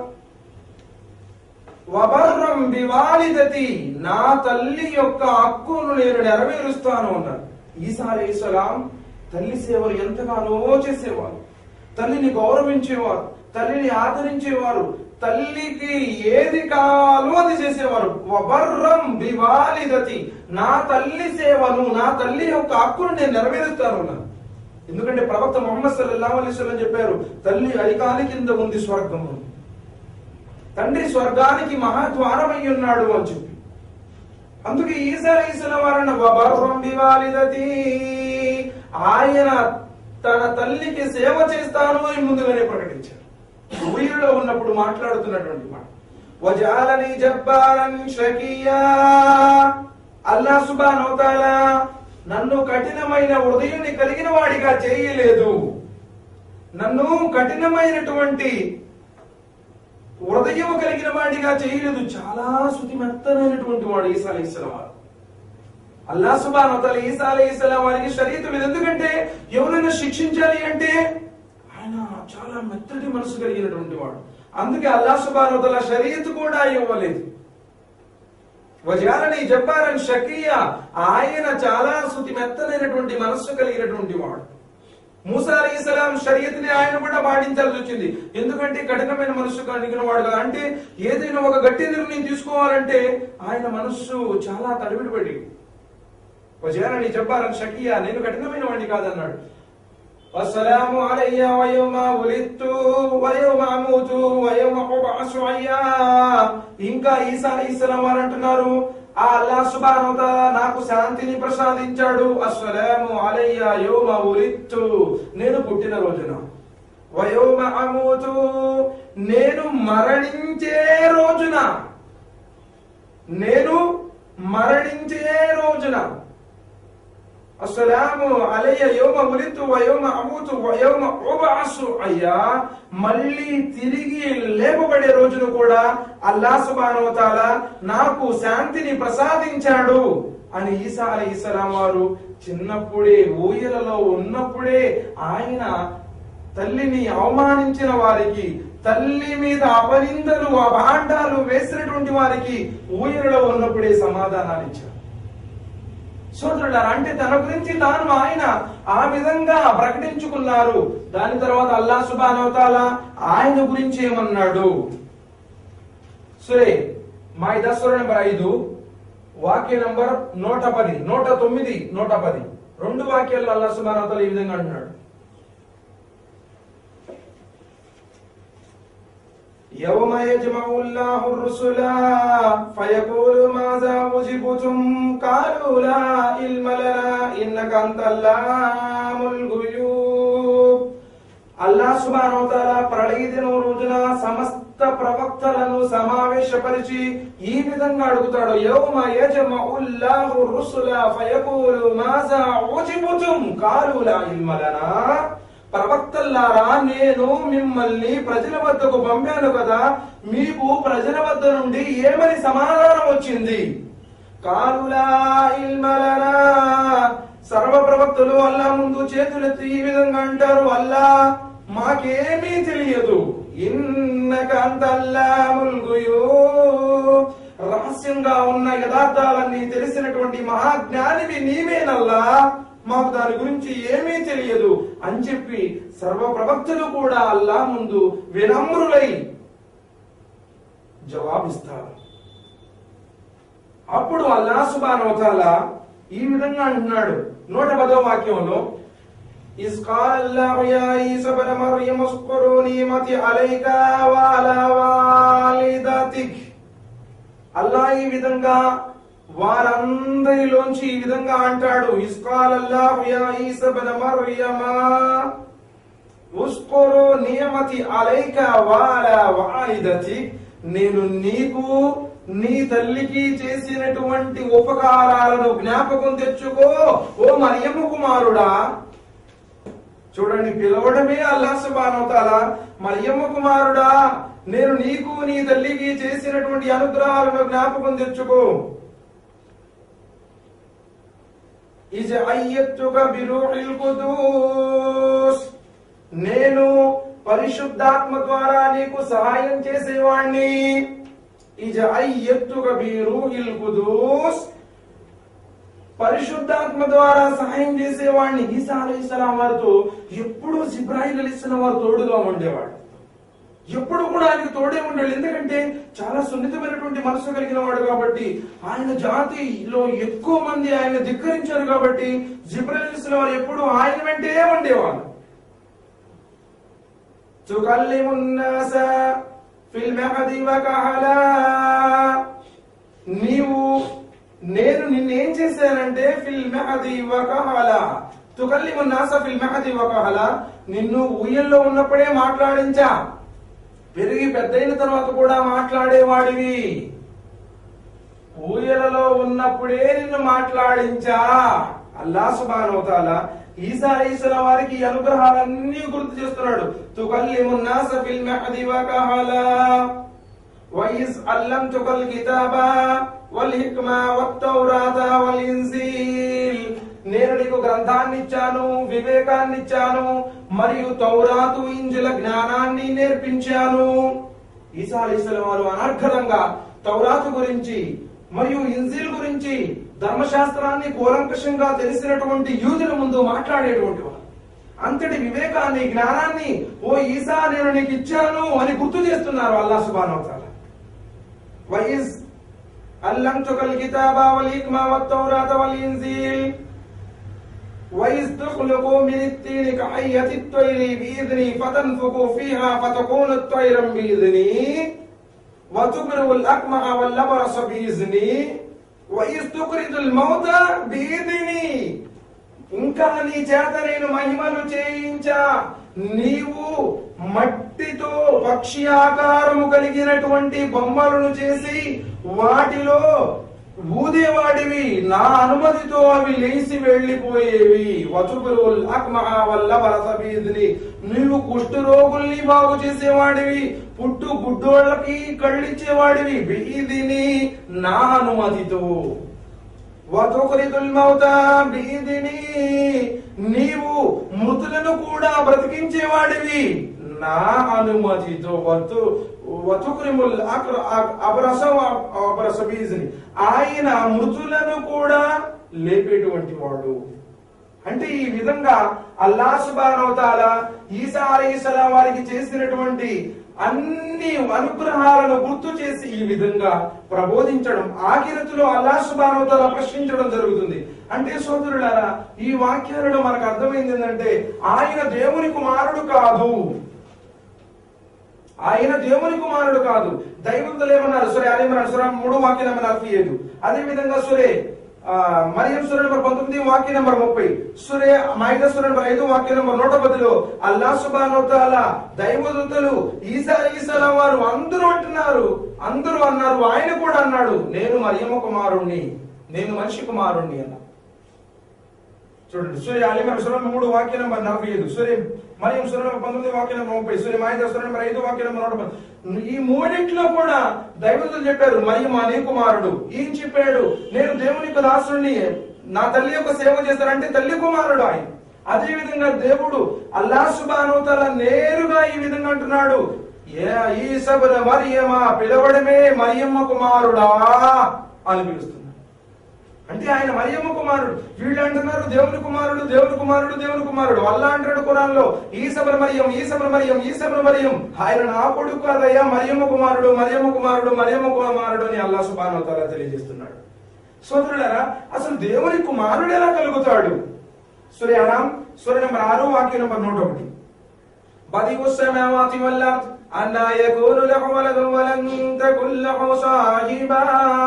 వబర్రం బివాలిదతి నా తల్లి యొక్క హక్కును నేను నెరవేరుస్తాను అన్నాడు ఈసారి ఇస్లాం తల్లి సేవలు ఎంతగానో చేసేవారు తల్లిని గౌరవించేవారు తల్లిని ఆదరించేవారు తల్లికి ఏది కావాలో అది చేసేవారు వబర్రం బివాలిదతి నా తల్లి సేవను నా తల్లి యొక్క హక్కును నేను నెరవేరుస్తాను అన్నారు. ఎందుకంటే ప్రవక్త మొహమ్మద్ సల్లల్లాహు అలైహి వసల్లం చెప్పారు తల్లి అరికాలి కింద ఉంది స్వర్గము తండ్రి స్వర్గానికి మహాద్వారమై ఉన్నాడు అని చెప్పి అందుకే ఈసా అలైహిస్సలాం వారన్న వబర్రం బివాలిదతి ఆయన తన తల్లికి సేవ చేస్తాను అని ముందుగానే ప్రకటించారు ఊరిలో ఉన్నప్పుడు మాట్లాడుతున్నటువంటి మాట వజాలని జబ్బారన్ షకియా అల్లా సుబాన్ నన్ను కఠినమైన హృదయాన్ని కలిగిన వాడిగా చేయలేదు నన్ను కఠినమైనటువంటి హృదయం కలిగిన వాడిగా చేయలేదు చాలా శుతిమెత్తనైనటువంటి వాడు ఈసా అలైహిస్సలాం వారు అల్లా సుబాన్ అవతల ఈసా అలైహిస్సలాం వారికి షరీతు లేదు ఎందుకంటే ఎవరైనా శిక్షించాలి అంటే ఆయన చాలా మెత్తటి మనసు కలిగినటువంటి వాడు అందుకే అల్లా సుబాన్ అవతల షరీతు కూడా ఇవ్వలేదు వజాలని జబ్బారని షకియా ఆయన చాలా శుతి మెత్తనైనటువంటి మనస్సు కలిగినటువంటి వాడు మూసా అలీసలాం షరియత్ని ఆయన కూడా పాటించాల్సి వచ్చింది ఎందుకంటే కఠినమైన మనస్సు కలిగిన వాడు కదా అంటే ఏదైనా ఒక గట్టి నిర్ణయం తీసుకోవాలంటే ఆయన మనస్సు చాలా తడివిడిపడి వజాలని జబ్బారని షకియా నేను కఠినమైన వాడిని కాదన్నాడు వస్సలాము అలయ్య వయౌమ ఉలిత్తు వయౌమ అమూతు వయౌమ ఉబఅసు అయ్యా ఇంకా ఈసా అలైహిస్సలాం వారు అంటున్నారు ఆ అల్లా సుబ్హానహు వ తఆలా నాకు శాంతిని ప్రసాదించాడు అస్సలాము అలయ్య యౌమ ఉలిత్తు నేను పుట్టిన రోజున వయౌమ అమూతు నేను మరణించే రోజున నేను మరణించే రోజున అస్సలాము అలయ్య యోమ ఉలిత్తు వయోమ అమూతు వయోమ ఉబఅసు అయ్యా మళ్ళీ తిరిగి లేపబడే రోజును కూడా అల్లా సుబ్హానహు వ తఆలా నాకు శాంతిని ప్రసాదించాడు అని ఈసా అలైహిస్సలాం వారు చిన్నప్పుడే ఊయలలో ఉన్నప్పుడే ఆయన తల్లిని అవమానించిన వారికి తల్లి మీద అపనిందలు అభాండాలు వేసినటువంటి వారికి ఊయలలో ఉన్నప్పుడే సమాధానాలు ఇచ్చారు సోదరులారా అంటే తన గురించి తాను ఆయన ఆ విధంగా ప్రకటించుకున్నారు దాని తర్వాత అల్లా సుబానవతాల ఆయన గురించి ఏమన్నాడు సరే మా దసర నెంబర్ ఐదు వాక్య నంబర్ నూట పది నూట తొమ్మిది నూట పది రెండు వాక్యాల్లో అల్లా సుబానవతాల ఈ విధంగా అంటున్నాడు يوم يجمع الله الرسل فيقول ماذا أجبتم قالوا لا علم لنا إنك أنت علام الغيوب అల్లా సుబానోతాల ప్రళయ దినం రోజున సమస్త ప్రవక్తలను సమావేశపరిచి ఈ విధంగా అడుగుతాడు యౌమ యజమఉల్లాహు రుసుల ఫయకూలు మాజా ఉజిబుతుం కాలు లా ఇల్మ లనా ప్రవక్తల్లారా నేను మిమ్మల్ని ప్రజల వద్దకు పంపాను కదా మీకు ప్రజల వద్ద నుండి ఏమని సమాధానం వచ్చింది కాలులా ఇల్మలనా సర్వ ప్రవక్తలు అల్లా ముందు చేతులెత్తి ఈ విధంగా అంటారు అల్లా మాకేమీ తెలియదు ఇన్నకంతల్లాముల్ గుయూబ్ రహస్యంగా ఉన్న యథార్థాలన్నీ తెలిసినటువంటి మహాజ్ఞానివి నీవేనల్లా మాకు దాని గురించి ఏమీ తెలియదు అని చెప్పి సర్వ ప్రవక్తలు కూడా అల్లా ముందు వినమ్రులై జవాబిస్తారు అప్పుడు అల్లా సుబానవతాల ఈ విధంగా అంటున్నాడు నూట పదో వాక్యంలో إذ قال الله يا عيسى ابن مريم اذكر نعمتي عليك وعلى والدتك అల్లా ఈ విధంగా వారందరిలోంచి ఈ విధంగా అంటాడు ఇస్కాల్ అల్లాహు యా ఈసా ఇబ్న మర్యమా ఉస్కురు నియమతి అలైక వాలా వాలిదతి నేను నీకు నీ తల్లికి చేసినటువంటి ఉపకారాలను జ్ఞాపకం తెచ్చుకో ఓ మరియమ్మ కుమారుడా చూడండి పిలవడమే అల్లా సుబానవతాల మరియమ్మ కుమారుడా నేను నీకు నీ తల్లికి చేసినటువంటి అనుగ్రహాలను జ్ఞాపకం తెచ్చుకో ఇజ అయ్యత్తుక బిరూహిల్ కుదూస్ నేను పరిశుద్ధాత్మ ద్వారా నీకు సహాయం చేసేవాణ్ణి ఇజ అయ్యత్తుక బిరూహిల్ కుదూస్ పరిశుద్ధాత్మ ద్వారా సహాయం చేసేవాడిని ఈసా అలీస్లాం వారితో ఎప్పుడూ జిబ్రాహిల్ అలీస్లాం వారు తోడుగా ఉండేవాడు ఎప్పుడు కూడా ఆయనకు తోడే ఉండాలి ఎందుకంటే చాలా సున్నితమైనటువంటి మనసు కలిగిన వాడు కాబట్టి ఆయన జాతిలో ఎక్కువ మంది ఆయన ధిక్కరించారు కాబట్టి జిబ్రలిస్ల వారు ఎప్పుడు ఆయన వెంటే ఉండేవాళ్ళు تكلم الناس في المهد وكهلا నీవు నేను నిన్నేం చేశానంటే ఫిల్ మెహది వకహల తుకల్లిము నాస ఫిల్ మెహది వకహల నిన్ను ఊయల్లో ఉన్నప్పుడే మాట్లాడించా పెరిగి పెద్దయిన తర్వాత కూడా మాట్లాడేవాడివి ఊయలలో ఉన్నప్పుడే నిన్ను మాట్లాడించా అల్లా సుబానవుతాల ఈసా ఈసల వారికి ఈ అనుగ్రహాలన్నీ గుర్తు చేస్తున్నాడు తుకల్లిము నాస ఫిల్ మెహది వకహలా وإذ علمتك الكتاب والحكمة والتوراة والإنزيل నేను నీకు గ్రంథాన్ని ఇచ్చాను వివేకాన్ని ఇచ్చాను మరియు తౌరాతు ఇంజుల జ్ఞానాన్ని నేర్పించాను ఈసా అలీస్లం వారు అనర్ఘలంగా తౌరాతు గురించి మరియు ఇంజిల్ గురించి ధర్మశాస్త్రాన్ని కూలంకషంగా తెలిసినటువంటి యూదుల ముందు మాట్లాడేటువంటి వారు అంతటి వివేకాన్ని జ్ఞానాన్ని ఓ ఈసా నేను నీకు ఇచ్చాను అని గుర్తు చేస్తున్నారు అల్లా సుబానవతాల وإذ علمتك الكتاب والحكمة والتوراة والإنزيل وإذ تخلق من الطين كحية الطير بإذني فتنفخ فيها فتكون الطيرا بإذني وتبرئ الأكمه والأبرص بإذني وإذ تخرج الموتى بإذني ఇంకా నీ చేత నేను మహిమలు చేయించా నీవు మట్టితో పక్షి ఆకారము కలిగినటువంటి బొమ్మలను చేసి వాటిలో ఊదేవాడివి నా అనుమతితో అవి లేచి వెళ్ళిపోయేవి వచుపురుల్ అక్మహ వల్ల వరసబీదిని నీవు కుష్టు రోగుల్ని బాగు చేసేవాడివి పుట్టు గుడ్డోళ్ళకి కళ్ళిచ్చేవాడివి బీదిని నా అనుమతితో వతుకరితుల్ మౌత బీదిని నీవు మృతులను కూడా బ్రతికించేవాడివి నా అనుమతితో వతు వతుక్రిముల్ అక్ర అబరస అబరస బీజిని ఆయన మృతులను కూడా లేపేటువంటి వాడు అంటే ఈ విధంగా అల్లా సుబానవతాల ఈసా అలీసలా వారికి చేసినటువంటి అన్ని అనుగ్రహాలను గుర్తు చేసి ఈ విధంగా ప్రబోధించడం ఆఖిరతులో అల్లా సుబానవతాల ప్రశ్నించడం జరుగుతుంది అంటే సోదరులారా ఈ వాక్యాలలో మనకు అర్థమైంది ఏంటంటే ఆయన దేవుని కుమారుడు కాదు ఆయన దేవుని కుమారుడు కాదు దైవంతులు ఏమన్నారు సరే అదే మన సుర మూడు వాక్య నెంబర్ నలభై ఐదు అదే విధంగా సురే ఆ, మరియం సుర నెంబర్ పంతొమ్మిది వాక్య నెంబర్ ముప్పై సురే మైద సుర నెంబర్ ఐదు వాక్య నెంబర్ నూట పదిలో అల్లా సుబానోతాల దైవదూతలు ఈసా ఈసాల వారు అందరూ అంటున్నారు అందరూ అన్నారు ఆయన కూడా అన్నాడు నేను మరియమ్మ కుమారుణ్ణి నేను మనిషి కుమారుణ్ణి అన్నా చూడండి సూర్య అలిమర్ సురం మూడు వాక్య నెంబర్ నలభై ఐదు సూర్య మరియు సుర నెంబర్ పంతొమ్మిది వాక్య నెంబర్ ముప్పై సూర్య మాయిద సుర నెంబర్ ఐదు వాక్య నెంబర్ నూట పది. ఈ మూడింటిలో కూడా దైవతులు చెప్పారు మరియు మా నీ కుమారుడు ఈయన చెప్పాడు నేను దేవుని యొక్క దాసుడిని నా తల్లి యొక్క సేవ చేస్తానంటే తల్లి కుమారుడు ఆయన అదే విధంగా దేవుడు అల్లా సుబానోతల నేరుగా ఈ విధంగా అంటున్నాడు ఏ ఈ సబర మరియమా పిలవడమే మరియమ్మ కుమారుడా అని పిలుస్తున్నాడు అంటే ఆయన మరియమ్మ కుమారుడు వీళ్ళు అంటున్నారు దేవుని కుమారుడు దేవుని కుమారుడు దేవుని కుమారుడు అల్లా అంటాడు కురాన్లో ఈ సబర మరియం ఈ సబర మరియం ఈ సబర మరియం ఆయన నా కొడుకు కాదయ్యా మరియమ్మ కుమారుడు మరియమ్మ కుమారుడు మరియమ్మ కుమారుడు అని అల్లా సుబానవతాల తెలియజేస్తున్నాడు సోదరులారా అసలు దేవుని కుమారుడు ఎలా కలుగుతాడు సూర్యారాం సూర్య నెంబర్ ఆరు వాక్య నెంబర్ నూట ఒకటి بديع السماوات والأرض أنا يكون له ولد ولم تكن له صاحبا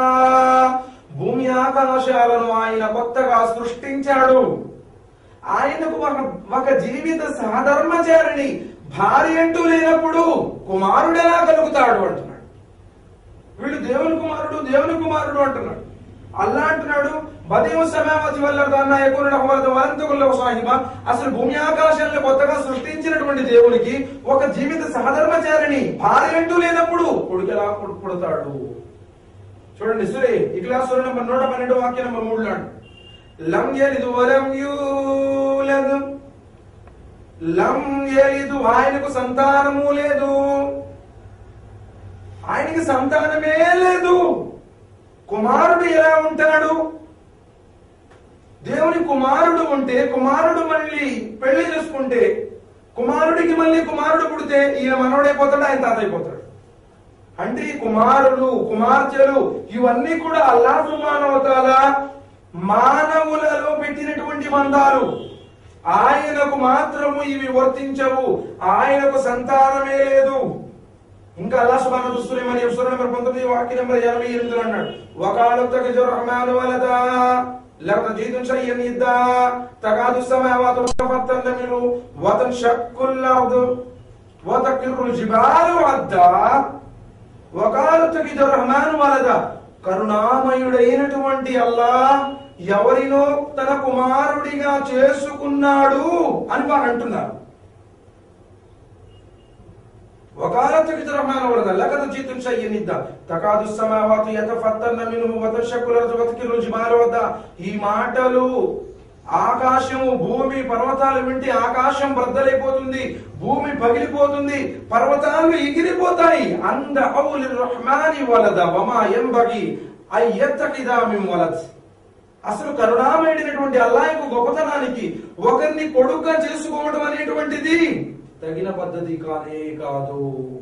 భూమి ఆకాశాలను ఆయన కొత్తగా సృష్టించాడు ఆయనకు ఒక ఒక జీవిత సహధర్మచారిణి భార్య అంటూ లేనప్పుడు కుమారుడు ఎలా కలుగుతాడు అంటున్నాడు వీడు దేవుని కుమారుడు దేవుని కుమారుడు అంటున్నాడు అల్లా అంటున్నాడు బదేవ సమావతి వల్ల దాన్న ఎక్కువ వరంతుకుల్లో సాహిబ అసలు భూమి ఆకాశాలను కొత్తగా సృష్టించినటువంటి దేవునికి ఒక జీవిత సహధర్మచారిని భార్య అంటూ లేనప్పుడు కొడుకు ఎలా పుడు- పుడతాడు చూడండి సురే ఇట్లా సుర నెంబర్ నూట పన్నెండు వాక్య నెంబర్ మూడు లాంటి లం యలిదు వలం యూలదు లం యలిదు ఆయనకు సంతానము లేదు ఆయనకి సంతానమే లేదు కుమారుడు ఎలా ఉంటాడు దేవుని కుమారుడు ఉంటే కుమారుడు మళ్ళీ పెళ్లి చేసుకుంటే కుమారుడికి మళ్ళీ కుమారుడు పుడితే ఈయన మనవడైపోతాడు ఆయన తాత అయిపోతాడు అంటే ఈ కుమారులు కుమార్తెలు ఇవన్నీ కూడా అల్లా సుమానవతాల మానవులలో పెట్టినటువంటి మందాలు ఆయనకు మాత్రము ఇవి వర్తించవు ఆయనకు సంతానమే లేదు ఇంకా అల్లా సుబాన దుస్తులు మరి సుర నెంబర్ పంతొమ్మిది వాక్య నెంబర్ ఎనభై ఎనిమిదిలో అన్నాడు వకాలతకి రహమాను వలదా లేకపోతే జీతం షయ్యన్ ఇద్దా తగాదు సమావాత ఫత్తన్ మీరు వతన్ షక్కుల్ అర్దు వతకిర్రు జిబాలు వద్దా వకాలతకి రహమాను వలదా కరుణామయుడైనటువంటి అల్లా ఎవరినో తన కుమారుడిగా చేసుకున్నాడు అని వారు అంటున్నారు وقالت الرحمن ولدا لقد جئتم شيئا إدا تكاد السماوات يتفطرن منه وتنشق الأرض وتكر الجبال వద్ద ఈ మాటలు ఆకాశము భూమి పర్వతాలు వింటే ఆకాశం బద్దలైపోతుంది భూమి పగిలిపోతుంది పర్వతాలు ఎగిరిపోతాయి అంద ఔలి రహమాని వలద వమా ఎంబగి అయ్యత్తకిదా మిం వలద్ అసలు కరుణామయుడైనటువంటి అల్లాహకు గొప్పతనానికి ఒకరిని కొడుకుగా చేసుకోవడం అనేటువంటిది తగిన పద్ధతి కానే కాదు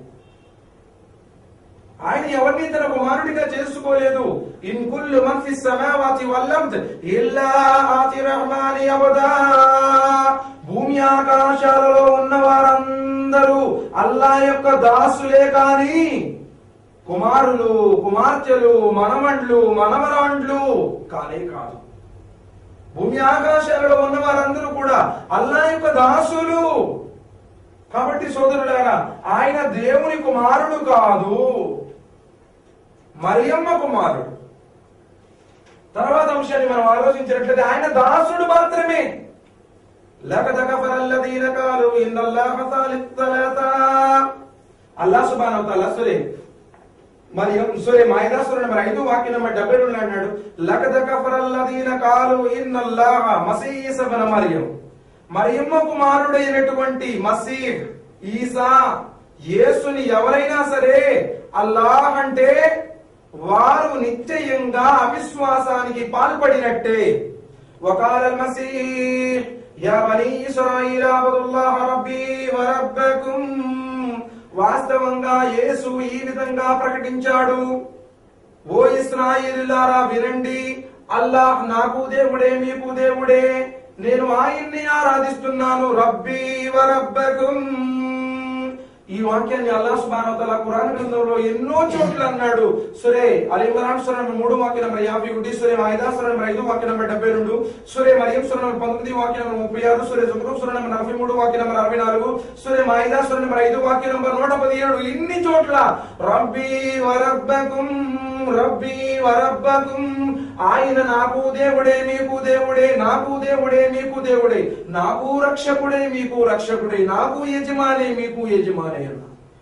ఆయన ఎవరిని తన కుమారుడిగా చేసుకోలేదు ఇన్ కుల్లు మన్ ఫిస్ సమావాతి వల్లంత్ ఇల్లా ఆతి రహమాని అబదా భూమి ఆకాశాలలో ఉన్న వారందరూ అల్లా యొక్క దాసులే కాని కుమారులు కుమార్తెలు మనమండ్లు మనమరాండ్లు కానే కాదు భూమి ఆకాశాలలో ఉన్న వారందరూ కూడా అల్లా యొక్క దాసులు కాబట్టి సోదరులారా ఆయన దేవుని కుమారుడు కాదు మరియమ్మ కుమారుడు తర్వాత అంశాన్ని మనం ఆలోచించినట్లయితే ఆయన దాసుడు మాత్రమే లకద కఫరల్లదీన కాలు ఇన్నల్లాహ థాలిత్తలతా అల్లాహ్ సుబ్హానహు వ తఆలా సూరే మరియం సూరే మాయిదా సూర నెంబర్ 5 వాక్యం నెంబర్ 72 అన్నాడు లకద కఫరల్లదీన కాలు ఇన్నల్లాహ మసీహ్ ఇబ్న మరియం మరియమ్మ కుమారుడైనటువంటి మసీహ్ ఈసా యేసుని ఎవరైనా సరే అల్లాహ్ అంటే వారు నిశ్చయంగా అవిశ్వాసానికి పాల్పడినట్టే وقال المسيح يا بني إسرائيل اعبدوا الله ربي وربكم వాస్తవంగా యేసు ఈ విధంగా ప్రకటించాడు ఓ ఇస్రాయిలారా వినండి అల్లాహ్ నాకు దేవుడే మీకు దేవుడే నేను ఆయన్ని ఆరాధిస్తున్నాను రబ్బీ వరబ్బకుం ఈ వాక్యాన్ని అల్లాహ్ సుబ్హానహు వ తఆలా ఖురాన్ గ్రంథంలో ఎన్నో చోట్ల అన్నాడు సురే అలీ ఇమ్రాన్ సూర నంబర్ మూడు వాక్య నంబర్ యాభై ఒకటి సురే మాయిదా సూర నంబర్ ఐదు వాక్య నంబర్ డెబ్బై రెండు సురే మరియం సూర నంబర్ పంతొమ్మిది వాక్య నంబర్ ముప్పై ఆరు సురే జుక్రూఫ్ సూర నంబర్ నలభై మూడు వాక్య నంబర్ అరవై నాలుగు సురే మాయిదా సూర నంబర్ ఐదు వాక్య నంబర్ నూట పదిహేడు ఇన్ని చోట్ల రబ్బీ వరబ్బకుం రబ్బీ వరబ్బకుం ఆయన నాకు దేవుడే మీకు దేవుడే నాకు దేవుడే మీకు దేవుడే నాకు రక్షకుడే మీకు రక్షకుడే నాకు యజమాని మీకు యజమాని అన్న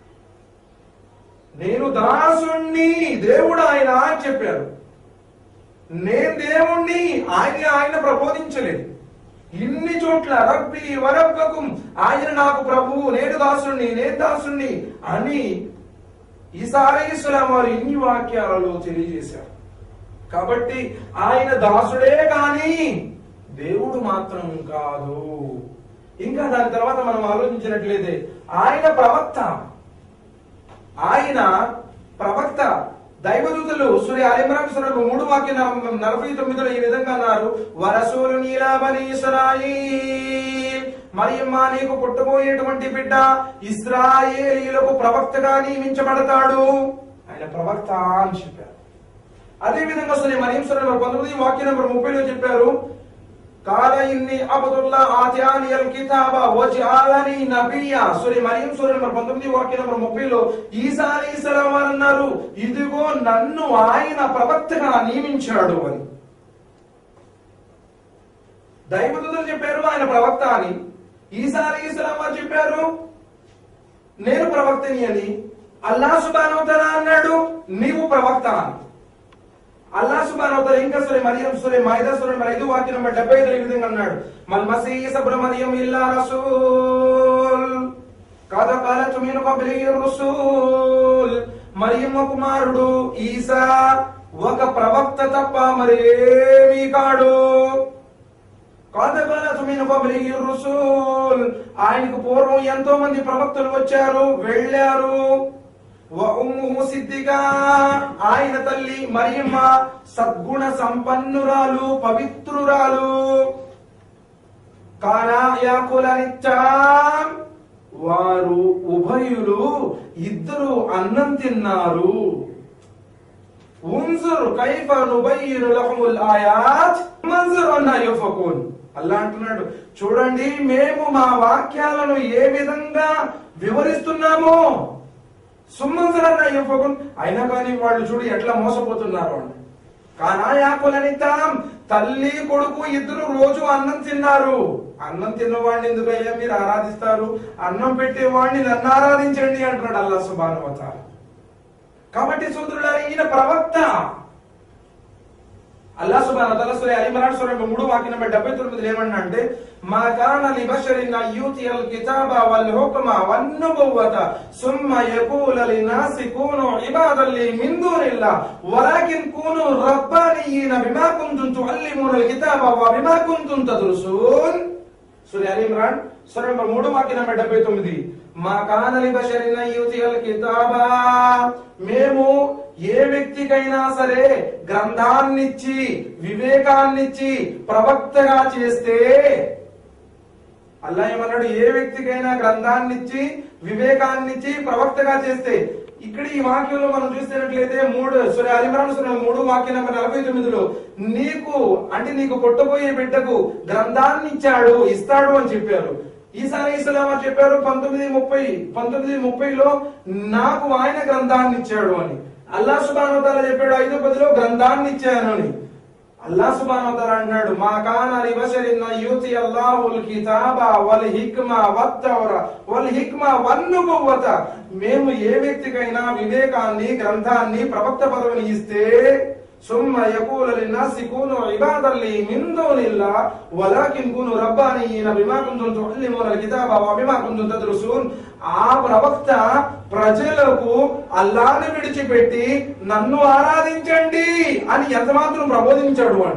నేను దాసుణ్ణి దేవుడు ఆయన అని చెప్పారు నేను దేవుణ్ణి ఆయన ఆయన ప్రబోధించలేదు ఇన్ని చోట్ల రబ్బి వరబ్బకుం ఆయన నాకు ప్రభువు నేను దాసుణ్ణి నేను దాసుణ్ణి అని ఈసారైస్లాం వారు ఇన్ని వాక్యాలలో తెలియజేశారు కాబట్టి ఆయన దాసుడే కాని దేవుడు మాత్రం కాదు ఇంకా దాని తర్వాత మనం ఆలోచించినట్లయితే ఆయన ప్రవక్త ఆయన ప్రవక్త దైవదూతలు సూర్య అలిమ్రాన్ సురకు మూడు వాక్య నల- నలభై తొమ్మిదిలో ఈ విధంగా అన్నారు వరసూలు నీలాబని ఇస్రాయిల్ మరియమ్మ నీకు పుట్టబోయేటువంటి బిడ్డ ఇస్రాయేలీలకు ప్రవక్తగా నియమించబడతాడు ఆయన ప్రవక్త అని చెప్పారు అదే విధంగా సరే మరియం సుర నెంబర్ పంతొమ్మిది వాక్య నెంబర్ ముప్పైలో చెప్పారు కాల ఇన్ని అబదుల్లా ఆత్యాని అల్ కితాబ వజాలని నబియా సూర్య మరియం సూర్య నెంబర్ పంతొమ్మిది వాక్య నెంబర్ ముప్పైలో ఈసా అలైహిస్సలాం వారు అన్నారు ఇదిగో నన్ను ఆయన ప్రవక్తగా నియమించాడు అని దైవదూతలు చెప్పారు ఆయన ప్రవక్త అని ఈసా అలైహిస్సలాం వారు చెప్పారు నేను ప్రవక్తని అని అల్లా సుబానవ అన్నాడు నీవు ప్రవక్త అని అల్లా సుబ్హానహు వ తఆలా ఇంకా సూరే మరియం సూరే మాయిదా సూరే నెంబర్ 5 వాక్యం నెంబర్ 75 ఈ విధంగా అన్నాడు మల్ మసీహ్ ఇబ్న మరియం ఇల్లా రసూల్ కాద కాలతు మిన్ కబ్లి రసూల్ మరియమ్మ కుమారుడు ఈసా ఒక ప్రవక్త తప్ప మరేమీ కాడు కాద కాలతు మిన్ కబ్లిహి రుసూల్ ఆయనకు పూర్వం ఎంతో మంది ప్రవక్తలు వచ్చారు వెళ్ళారు వ ఉమ్ముహు సిద్దిగా ఆయన తల్లి మరియమ్మ సద్గుణ సంపన్నురాలు పవిత్రురాలు కానా యాకులనిచ్చాం వారు ఉభయులు ఇద్దరు అన్నం తిన్నారు ఉంజుర్ కైఫ నుబయ్యిను లహుముల్ ఆయాత్ మంజుర్ అన్నా యుఫకున్ అల్లా అంటున్నాడు చూడండి మేము మా వాక్యాలను ఏ విధంగా వివరిస్తున్నామో సుమ్మంజుర్ అన్నా యుఫకున్ అయినా కానీ వాళ్ళు చూడు ఎట్లా మోసపోతున్నారు అని కానా యాకులనితాం తల్లి కొడుకు ఇద్దరు రోజు అన్నం తిన్నారు అన్నం తిన్నవాడిని ఎందుకయ్యా మీరు ఆరాధిస్తారు అన్నం పెట్టేవాడిని నన్ను ఆరాధించండి అంటున్నాడు అల్లా సుబాను కాబట్టి సోదరులారా ఈయన ప్రవక్త అల్లా సుబాన తల సూర్య అలిమరాన్ సూర్య మూడు వాక్య నెంబర్ డెబ్బై తొమ్మిది ఏమన్నా అంటే మా కాన లిబషరిన్ యూతి అల్ కితాబ వల్ హుక్మ వన్ నుబువ్వత సుమ్మ యకూల లినాసి కూను ఇబాదల్ లి మిన్ దూనిల్లా వలాకిన్ కూను రబ్బానియీన బిమా కుంతుం తుఅల్లిమూన అల్ కితాబ వ బిమా కుంతుం తద్రుసూన్ సూర్య అలీ ఇమ్రాన్ సూర్య నెంబర్ మూడు వాక్య నెంబర్ డెబ్బై తొమ్మిది మా కానలి బషరిన యూతియల్ కితాబా మేము ఏ వ్యక్తికైనా సరే గ్రంథాన్నిచ్చి వివేకాన్నిచ్చి ప్రవక్తగా చేస్తే అల్లా ఏమన్నాడు ఏ వ్యక్తికైనా గ్రంథాన్నిచ్చి వివేకాన్నిచ్చి ప్రవక్తగా చేస్తే ఇక్కడ ఈ వాక్యంలో మనం చూసినట్లయితే మూడు సరే అలిమరాన్ సుర మూడు వాక్య నెంబర్ నలభై తొమ్మిదిలో నీకు అంటే నీకు పుట్టబోయే బిడ్డకు గ్రంథాన్ని ఇచ్చాడు ఇస్తాడు అని చెప్పారు ఈసారి ఇస్లామా చెప్పారు పంతొమ్మిది ముప్పై పంతొమ్మిది ముప్పైలో నాకు ఆయన గ్రంథాన్ని ఇచ్చాడు అని అల్లా సుబానవతాల చెప్పాడు ఐదు పదిలో గ్రంథాన్ని ఇచ్చాను అని అల్లా సుబానవతాల అన్నాడు మా కాన లిబషరిన్ యూతి అల్లాహుల్ కితాబ వల్ హిక్మ వత్తౌర వల్ హిక్మ వన్నుబువ్వత మేము ఏ వ్యక్తికైనా వివేకాన్ని గ్రంథాన్ని ప్రవక్త పదవిని ఇస్తే ثم يقول للناس كونوا عبادا لي من دون الله ولكن كونوا ربانيين بما كنتم تعلمون الكتاب وبما كنتم تدرسون ఆ ప్రవక్త ప్రజలకు అల్లాని విడిచిపెట్టి నన్ను ఆరాధించండి అని ఎంత మాత్రం ప్రబోధించాడు వాడు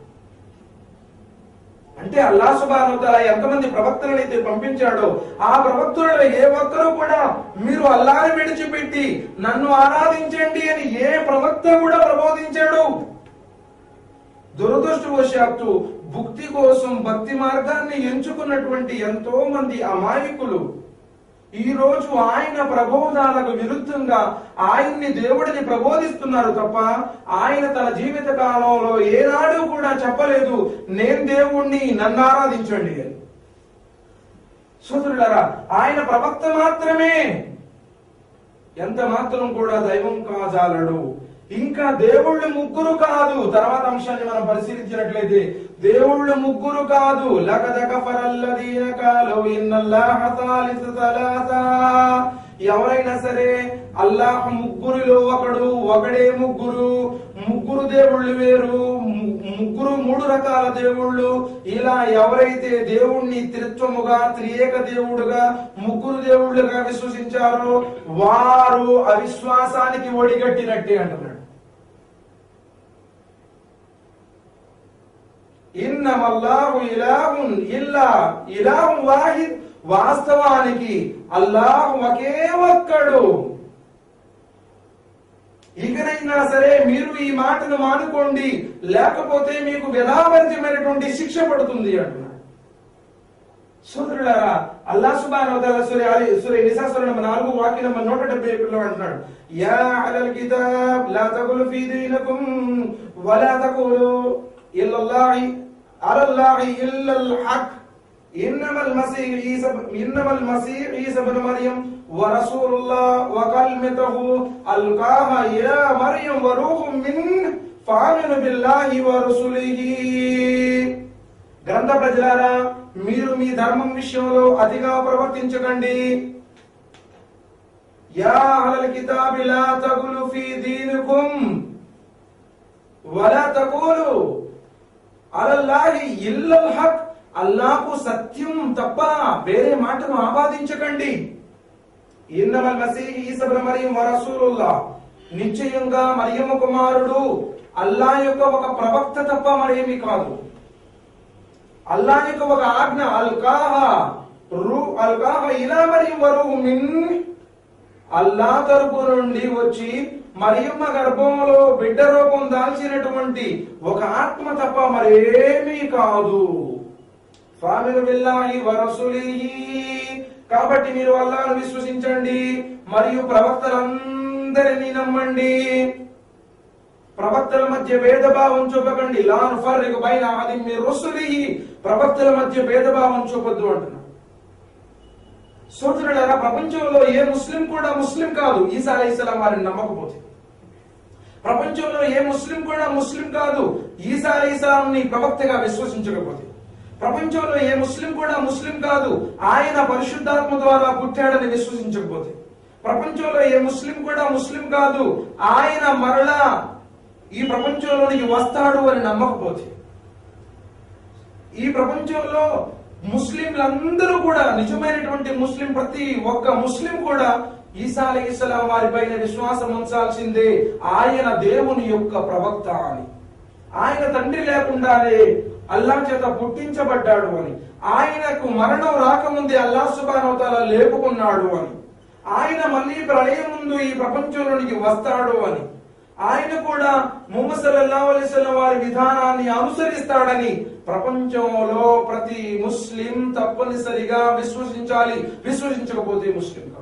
అంటే అల్లా సుబానుతల ఎంతమంది ప్రవక్తలను అయితే పంపించాడో ఆ ప్రవక్తులలో ఏ ఒక్కరూ కూడా మీరు అల్లాని విడిచిపెట్టి నన్ను ఆరాధించండి అని ఏ ప్రవక్త కూడా ప్రబోధించాడు దురదృష్టవశాత్తు భుక్తి కోసం భక్తి మార్గాన్ని ఎంచుకున్నటువంటి ఎంతో మంది అమాయకులు ఈ రోజు ఆయన ప్రబోధాలకు విరుద్ధంగా ఆయన్ని దేవుడిని ప్రబోధిస్తున్నారు తప్ప ఆయన తన జీవిత కాలంలో ఏనాడు కూడా చెప్పలేదు నేను దేవుణ్ణి నన్ను ఆరాధించండి అని సోదరులారా ఆయన ప్రవక్త మాత్రమే ఎంత మాత్రం కూడా దైవం కాజాలడు ఇంకా దేవుళ్ళు ముగ్గురు కాదు తర్వాత అంశాన్ని మనం పరిశీలించినట్లయితే దేవుళ్ళు ముగ్గురు కాదు లకద కఫరల్లదీన కాలు ఇన్నల్లాహ థాలిసు తలాతా ఎవరైనా సరే అల్లాహ్ ముగ్గురిలో ఒకడు ఒకడే ముగ్గురు ముగ్గురు దేవుళ్ళు వేరు ము- ముగ్గురు మూడు రకాల దేవుళ్ళు ఇలా ఎవరైతే దేవుణ్ణి త్రిత్వముగా త్రియేక దేవుడుగా ముగ్గురు దేవుళ్ళుగా విశ్వసించారో వారు అవిశ్వాసానికి ఒడిగట్టినట్టే అంటున్నాడు ఇన్నమల్లాహు ఇలాహున్ ఇల్లా ఇలాహు వాహిద్ వాస్తవానికి అల్లాహ్ ఒకే ఒక్కడు ఇకనైనా సరే మీరు ఈ మాటను మానుకోండి లేకపోతే మీకు వ్యధాభరితమైనటువంటి శిక్ష పడుతుంది అంటున్నాడు సోదరులారా అల్లా సుబాన్ సూర్య అలీ సూర్య నిసా సూర్య నంబర్ నాలుగు వాక్య నంబర్ నూట డెబ్బై ఒకటిలో అంటున్నాడు యా అలల్ కితాబ్ లా తగులు ఫీ దీనకుం వలా తగులు ఇల్లల్లాహి అలల్లాహి ఇల్లల్ హక్ إنما المسيح عيسى إنما المسيح عيسى بن مريم ورسول الله وكلمته ألقاها إلى مريم وروح منه فآمنوا بالله ورسله గ్రంథ ప్రజలారా మీరు మీ ధర్మం విషయంలో అతిగా ప్రవర్తించకండి యా అహ్లల్ కితాబి లా తగులు ఫీ దీనికుం వలా తకూలు అలల్లాహి ఇల్లల్ హక్ అల్లాహకు సత్యం తప్ప వేరే మాటను ఆపాదించకండి ఇన్నమల్ మసీహ్ ఈసా ఇబ్న మరియం వ రసూలుల్లాహ్ నిశ్చయంగా మరియమ్మ కుమారుడు అల్లా యొక్క ఒక ప్రవక్త తప్ప మరేమీ కాదు అల్లా యొక్క ఒక ఆజ్ఞ అల్కాహా రు అల్కాహ ఇలా మరియు వరువు మిన్ అల్లా తరపు నుండి వచ్చి మరియమ్మ గర్భంలో బిడ్డ రూపం దాల్చినటువంటి ఒక ఆత్మ తప్ప మరేమీ కాదు ఫామిలు బిల్లాహి వరసులిహి కాబట్టి మీరు అల్లాను విశ్వసించండి మరియు ప్రవక్తలందరినీ నమ్మండి ప్రవక్తల మధ్య భేదభావం చూపకండి లా నుఫర్రికు బైన అది మీ రుసులిహి ప్రవక్తల మధ్య భేదభావం చూపొద్దు అంటున్నాడు సోదరులారా ప్రపంచంలో ఏ ముస్లిం కూడా ముస్లిం కాదు ఈసా అలైహిస్సలాం వారిని నమ్మకపోతే ప్రపంచంలో ఏ ముస్లిం కూడా ముస్లిం కాదు ఈసా అలైహిస్సలాంని ప్రవక్తగా విశ్వసించకపోతే ప్రపంచంలో ఏ ముస్లిం కూడా ముస్లిం కాదు ఆయన పరిశుద్ధాత్మ ద్వారా పుట్టాడని విశ్వసించకపోతే ప్రపంచంలో ఏ ముస్లిం కూడా ముస్లిం కాదు ఆయన మరలా ఈ ప్రపంచంలోనికి వస్తాడు అని నమ్మకపోతే ఈ ప్రపంచంలో ముస్లింలందరూ కూడా నిజమైనటువంటి ముస్లిం ప్రతి ఒక్క ముస్లిం కూడా ఈసా అలైహిస్సలాం వారిపైన విశ్వాసం ఉంచాల్సిందే ఆయన దేవుని యొక్క ప్రవక్త అని ఆయన తండ్రి లేకుండానే అల్లా చేత పుట్టించబడ్డాడు అని ఆయనకు మరణం రాకముందే అల్లా సుబానవతాల లేపుకున్నాడు అని ఆయన మళ్ళీ ప్రళయం ముందు ఈ ప్రపంచంలోనికి వస్తాడు అని ఆయన కూడా ముహమ్మద్ సల్లల్లాహు అలైహి వసల్లం వారి విధానాన్ని అనుసరిస్తాడని ప్రపంచంలో ప్రతి ముస్లిం తప్పనిసరిగా విశ్వసించాలి విశ్వసించకపోతే ముస్లిం కాదు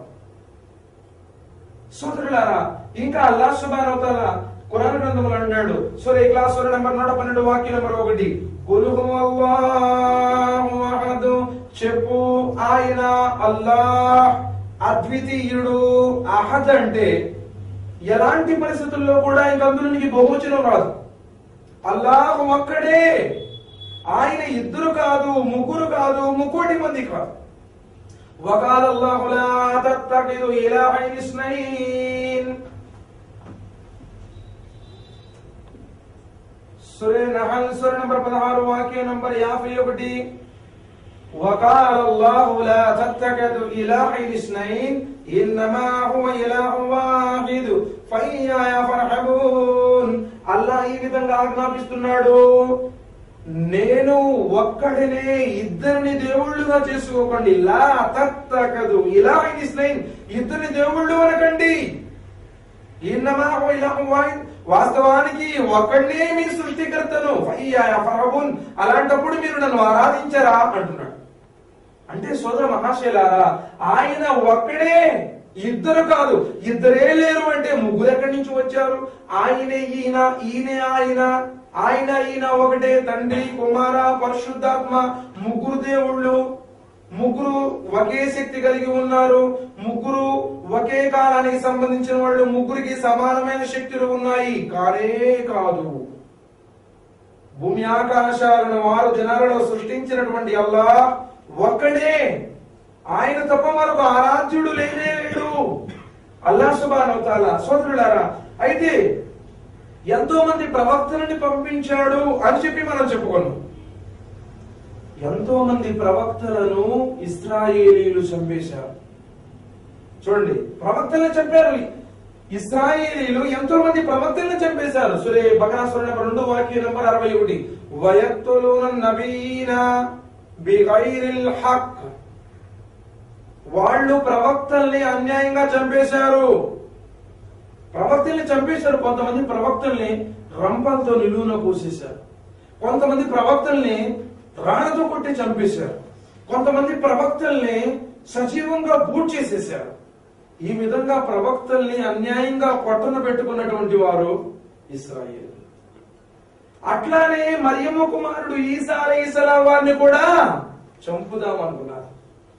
సోదరులారా ఇంకా అల్లా సుబానవతాల కురాన్ గ్రంథములు అన్నాడు సూర్య క్లాస్ సూర్య నెంబర్ నూట పన్నెండు వాక్యం నెంబర్ ఒకటి "కుల్ హువల్లాహు అహద్" చెప్పు ఆయన అల్లాహ్ అద్వితీయుడు అహద్ అంటే ఎలాంటి పరిస్థితుల్లో కూడా ఇంక అందులోనికి బహువచనం రాదు అల్లాహ్ ఒక్కడే ఆయన ఇద్దరు కాదు ముగ్గురు కాదు ముక్కోటి మంది కాదు وقال الله لا تتخذوا إلهين اثنين సూర్య నహల్ సూర్య నంబర్ పదహారు వాక్యం నంబర్ యాభై ఒకటి وقال الله لا تتخذوا إلهين اثنين إنما هو إله واحد فإياي فارحبون అల్లా ఈ విధంగా ఆజ్ఞాపిస్తున్నాడు నేను ఒక్కడినే ఇద్దరిని దేవుళ్ళుగా చేసుకోకండి లా తత్తకదు ఇలా ఇస్నైన్ ఇద్దరిని దేవుళ్ళు అనకండి ఇన్నమా హువ ఇలాహు వాహిద్. వాస్తవానికి ఒక్కడినే మీ సృష్టికర్తను ఫయ్యాయ ఫరహున్. అలాంటప్పుడు మీరు నన్ను ఆరాధించరా అంటున్నాడు అంటే సోదర మహాశైలారా ఆయన ఒక్కడే ఇద్దరు కాదు ఇద్దరే లేరు అంటే ముగ్గురు ఎక్కడి నుంచి వచ్చారు ఆయనే ఈయన ఈయనే ఆయన ఆయన ఈయన ఒకటే తండ్రి కుమార పరిశుద్ధాత్మ ముగ్గురు దేవుళ్ళు ముగ్గురు ఒకే శక్తి కలిగి ఉన్నారు ముగ్గురు ఒకే కాలానికి సంబంధించిన వాళ్ళు ముగ్గురికి సమానమైన శక్తులు ఉన్నాయి కానే కాదు భూమి ఆకాశాలను వారు జనాలలో సృష్టించినటువంటి అల్లా ఒక్కడే ఆయన తప్ప మరొక ఆరాధ్యుడు లేనే లేడు అల్లా సుబానవతాల సోదరులారా అయితే ఎంతో మంది ప్రవక్తలని పంపించాడు అని చెప్పి మనం చెప్పుకున్నాం ఎంతో మంది ప్రవక్తలను ఇస్రాయేలీలు చంపేశారు చూడండి ప్రవక్తలను చంపారు ఇస్రాయేలీలు ఎంతో మంది ప్రవక్తలను చంపేశారు సురే బకరాసుర నెంబర్ రెండు వాక్య నెంబర్ అరవై ఒకటి వయత్తులున నబీన బిగైరిల్ హక్ వాళ్ళు ప్రవక్తల్ని అన్యాయంగా చంపేశారు ప్రవక్తల్ని చంపేశారు కొంతమంది ప్రవక్తల్ని రంపంతో నిలువున కోసేశారు కొంతమంది ప్రవక్తల్ని రాణతో కొట్టి చంపేశారు కొంతమంది ప్రవక్తల్ని సజీవంగా బూట్ చేసేశారు ఈ విధంగా ప్రవక్తల్ని అన్యాయంగా పొట్టన పెట్టుకున్నటువంటి వారు ఇస్రాయేల్ అట్లానే మరియమ్మ కుమారుడు ఈసా అలైహిస్సలాం వారిని కూడా చంపుదాం అనుకున్నారు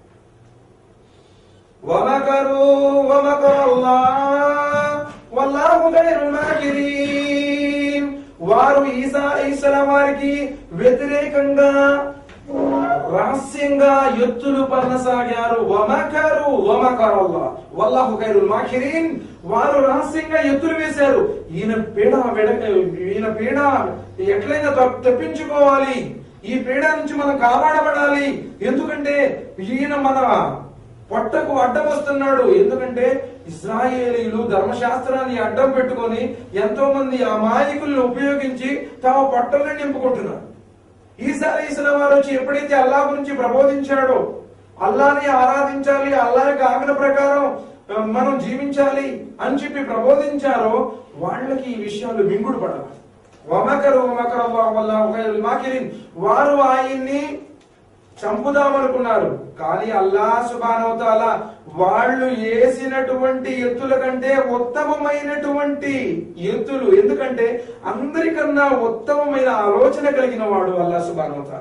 ومكروا ومكر الله والله خير الماكرين వారు ఈసా అలైహిస్సలాం వారికి వ్యతిరేకంగా రహస్యంగా ఎత్తులు పన్నసాగారు వమకరు వమకరల్లా వల్లాహు ఖైరుల్ మాకిరీన్ వారు రహస్యంగా ఎత్తులు వేశారు ఈయన పీడ వెడ- ఈయన పీడ ఎట్లయినా తప్- తప్పించుకోవాలి ఈ పీడ నుంచి మనం కాపాడబడాలి ఎందుకంటే ఈయన మన పొట్టకు అడ్డం వస్తున్నాడు ఎందుకంటే ఇజ్రాయేలీలు ధర్మశాస్త్రాన్ని అడ్డం పెట్టుకొని ఎంతో మంది అమాయకుల్ని ఉపయోగించి తమ పొట్టల్ని నింపుకుంటున్నారు ఈసా అలీస్లాం వారు వచ్చి ఎప్పుడైతే అల్లా గురించి ప్రబోధించాడో అల్లాని ఆరాధించాలి అల్లా యొక్క ఆజ్ఞ ప్రకారం ఆ, మనం జీవించాలి అని చెప్పి ప్రబోధించారో వాళ్ళకి ఈ విషయాలు మింగుడు పడాలి వమకరు వమకర అల్లాహు వల్లాహు ఖైరుల్ మాకిరిన్ వారు ఆయన్ని చంపుదామనుకున్నారు కానీ అల్లా సుబానవతాల వాళ్ళు వేసినటువంటి ఎత్తుల కంటే ఉత్తమమైనటువంటి ఎత్తులు ఎందుకంటే అందరికన్నా ఉత్తమమైన ఆలోచన కలిగిన వాడు అల్లా సుబానవతాల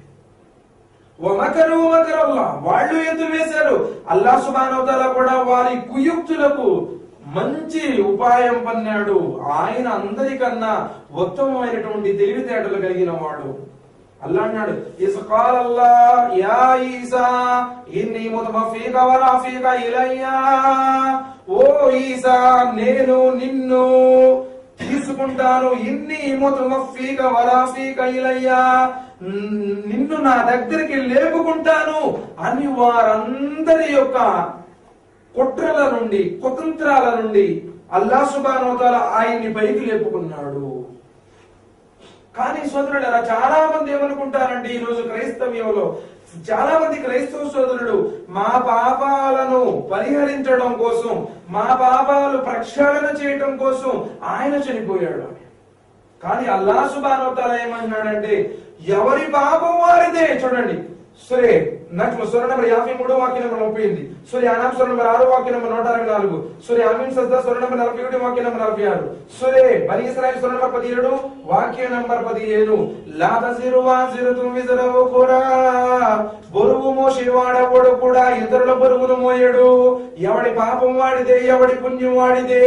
వమకరు వమకరల్లా వాళ్ళు ఎత్తులు వేశారు అల్లా సుబానవతాల కూడా వారి కుయుక్తులకు మంచి ఉపాయం పన్నాడు ఆయన అందరికన్నా ఉత్తమమైనటువంటి తెలివితేటలు కలిగిన వాడు అల్లా అన్నాడు ఇస్కాలల్లా యా ఈసా ఇన్ని ముతమఫీక వరాఫీక ఇలయ్యా ఓ ఈసా నేను నిన్ను తీసుకుంటాను ఇన్ని ముతమఫీక వరాఫీక ఇలయ్యా నిన్ను నా దగ్గరికి లేపుకుంటాను అని వారందరి యొక్క కుట్రల నుండి కుతంత్రాల నుండి అల్లా సుబానోతాల ఆయన్ని పైకి లేపుకున్నాడు కానీ సోదరులారా చాలా మంది ఏమనుకుంటారంటే ఈ రోజు క్రైస్తవ్యంలో చాలా మంది క్రైస్తవ సోదరులు మా పాపాలను పరిహరించడం కోసం మా పాపాలు ప్రక్షాళన చేయటం కోసం ఆయన చనిపోయాడు అని. కానీ అల్లా సుబానోతాల ఏమంటున్నాడంటే ఎవరి పాపం వారిదే చూడండి సరే నచ్మ స్వర నెంబర్ యాభై మూడు వాక్య నెంబర్ ముప్పై ఎనిమిది సూర్య అనాం స్వర నెంబర్ ఆరు వాక్య నెంబర్ నూట అరవై నాలుగు సూర్య అమీన్ సజ్దా స్వర నెంబర్ నలభై ఒకటి వాక్య నెంబర్ నలభై ఆరు సూర్య బని ఇస్రాయల్ స్వర నెంబర్ పదిహేడు వాక్య నెంబర్ పదిహేను లా తసిరు వాసిరు తుమ్మిదరవు కూడా బరువు మోసేవాడెవడు కూడా ఇతరుల బరువును మోయడు ఎవడి పాపం వాడిదే ఎవడి పుణ్యం వాడిదే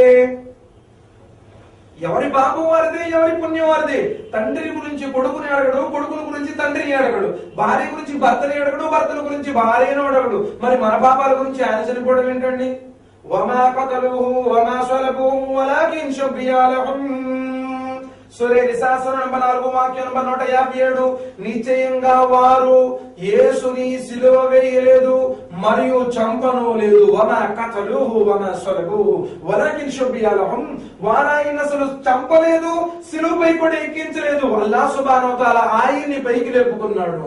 ఎవరి పాపం వారిదే ఎవరి పుణ్యం వారిదే తండ్రి గురించి కొడుకుని అడగడు కొడుకుని గురించి తండ్రిని అడగడు భార్య గురించి భర్తని అడగడు భర్తల గురించి భార్యను అడగడు మరి మన పాపాల గురించి ఆయన చనిపోవడం ఏంటండి వమా కతలుహు వమా స్వలబుహు వలాకిన్ శుభ్యా లహుం సూర్య నిశాసన నంబర్ నాలుగు వాక్యం నంబర్ నూట యాభై ఏడు నిశ్చయంగా వారు యేసుని సిలువ వేయలేదు మరియు చంపను లేదు వమ కథలుహు వమ స్వలబుహు వలకిన్ శుభ్యాలహం వారాయన అసలు చంపలేదు సిలువపై కూడా ఎక్కించలేదు అల్లా సుబానవతాల ఆయన్ని పైకి లేపుకున్నాడు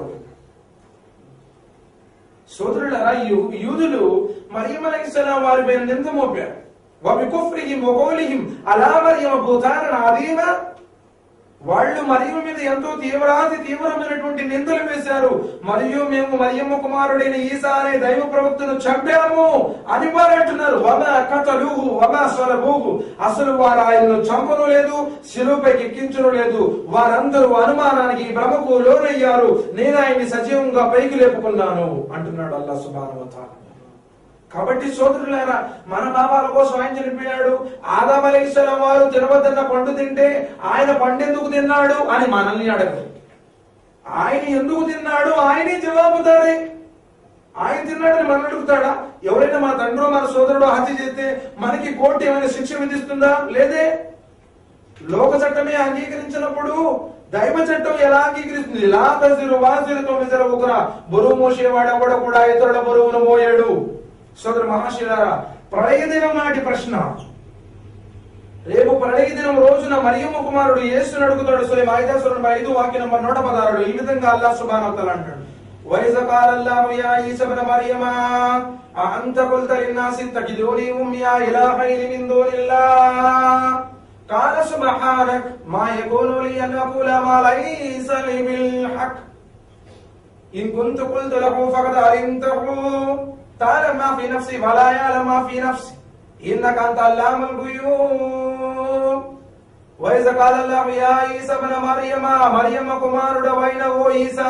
సోదరులారా యు- యూదులు మరియం అలైహిస్సలాం వారి పైన నింద మోపారు వబికుఫ్రిహిం వకౌలిహిం అలా మరియమ భూతాన అదీమా వాళ్ళు మరియం మీద ఎంతో తీవ్రాతి తీవ్రమైనటువంటి నిందలు వేశారు మరియు మేము మరియమ్మ కుమారుడైన ఈసా అనే దైవ ప్రవక్తను చంపాము అని వారు అంటున్నారు వమ కథలుహు వమ స్వలభూహు అసలు వారు ఆయన్ను చంపను లేదు శిలువపైకి ఎక్కించను లేదు వారందరూ అనుమానానికి భ్రమకు లోనయ్యారు నేను ఆయన్ని సజీవంగా పైకి లేపుకున్నాను అంటున్నాడు అల్లా సుబానువతాల కాబట్టి సోదరులారా మన పాపాల కోసం ఆయన చనిపోయాడు ఆదాం అలైహిస్సలాం వారు తినవద్దన్న పండు తింటే ఆయన పండు ఎందుకు తిన్నాడు అని మనల్ని అడగదు ఆయన ఎందుకు తిన్నాడు ఆయనే జవాబుదారే ఆయన తిన్నాడని మనం అడుగుతాడా ఎవరైనా మన తండ్రి మన సోదరుడు హత్య చేస్తే మనకి కోర్టు ఏమైనా శిక్ష విధిస్తుందా లేదే లోక చట్టమే అంగీకరించినప్పుడు దైవ చట్టం ఎలా అంగీకరిస్తుంది లా తసిరు వాసిరుతో విసర ఒకరా బరువు మోసేవాడు ఎవడ కూడా ఇతరుల బరువును మోయాడు సోదర మహాశిలారా ప్రళయ దినం నాటి ప్రశ్న రేపు ప్రళయ దినం రోజున మరియమ్మ కుమారుడు యేసుని అడుగుతాడు సరే మాయిదాసురుడు ఐదు వాక్య నంబర్ నూట పదహారుడు ఈ విధంగా అల్లా సుబానవతలు అంటాడు وإذ قال الله يا عيسى ابن مريم أأنت قلت للناس اتخذوني أمي إلهين من دون الله قال سبحانك ما يكون لي أن أقول ما ليس لي بالحق إن كنت قلت له فقد علمته تعلم ما في نفسي ولا يعلم ما في نفسي إنك أنت علام الغيوب وإذا قال الله يا عيسى ابن مريم مريم కుమారుడవైన ఓ ఈసా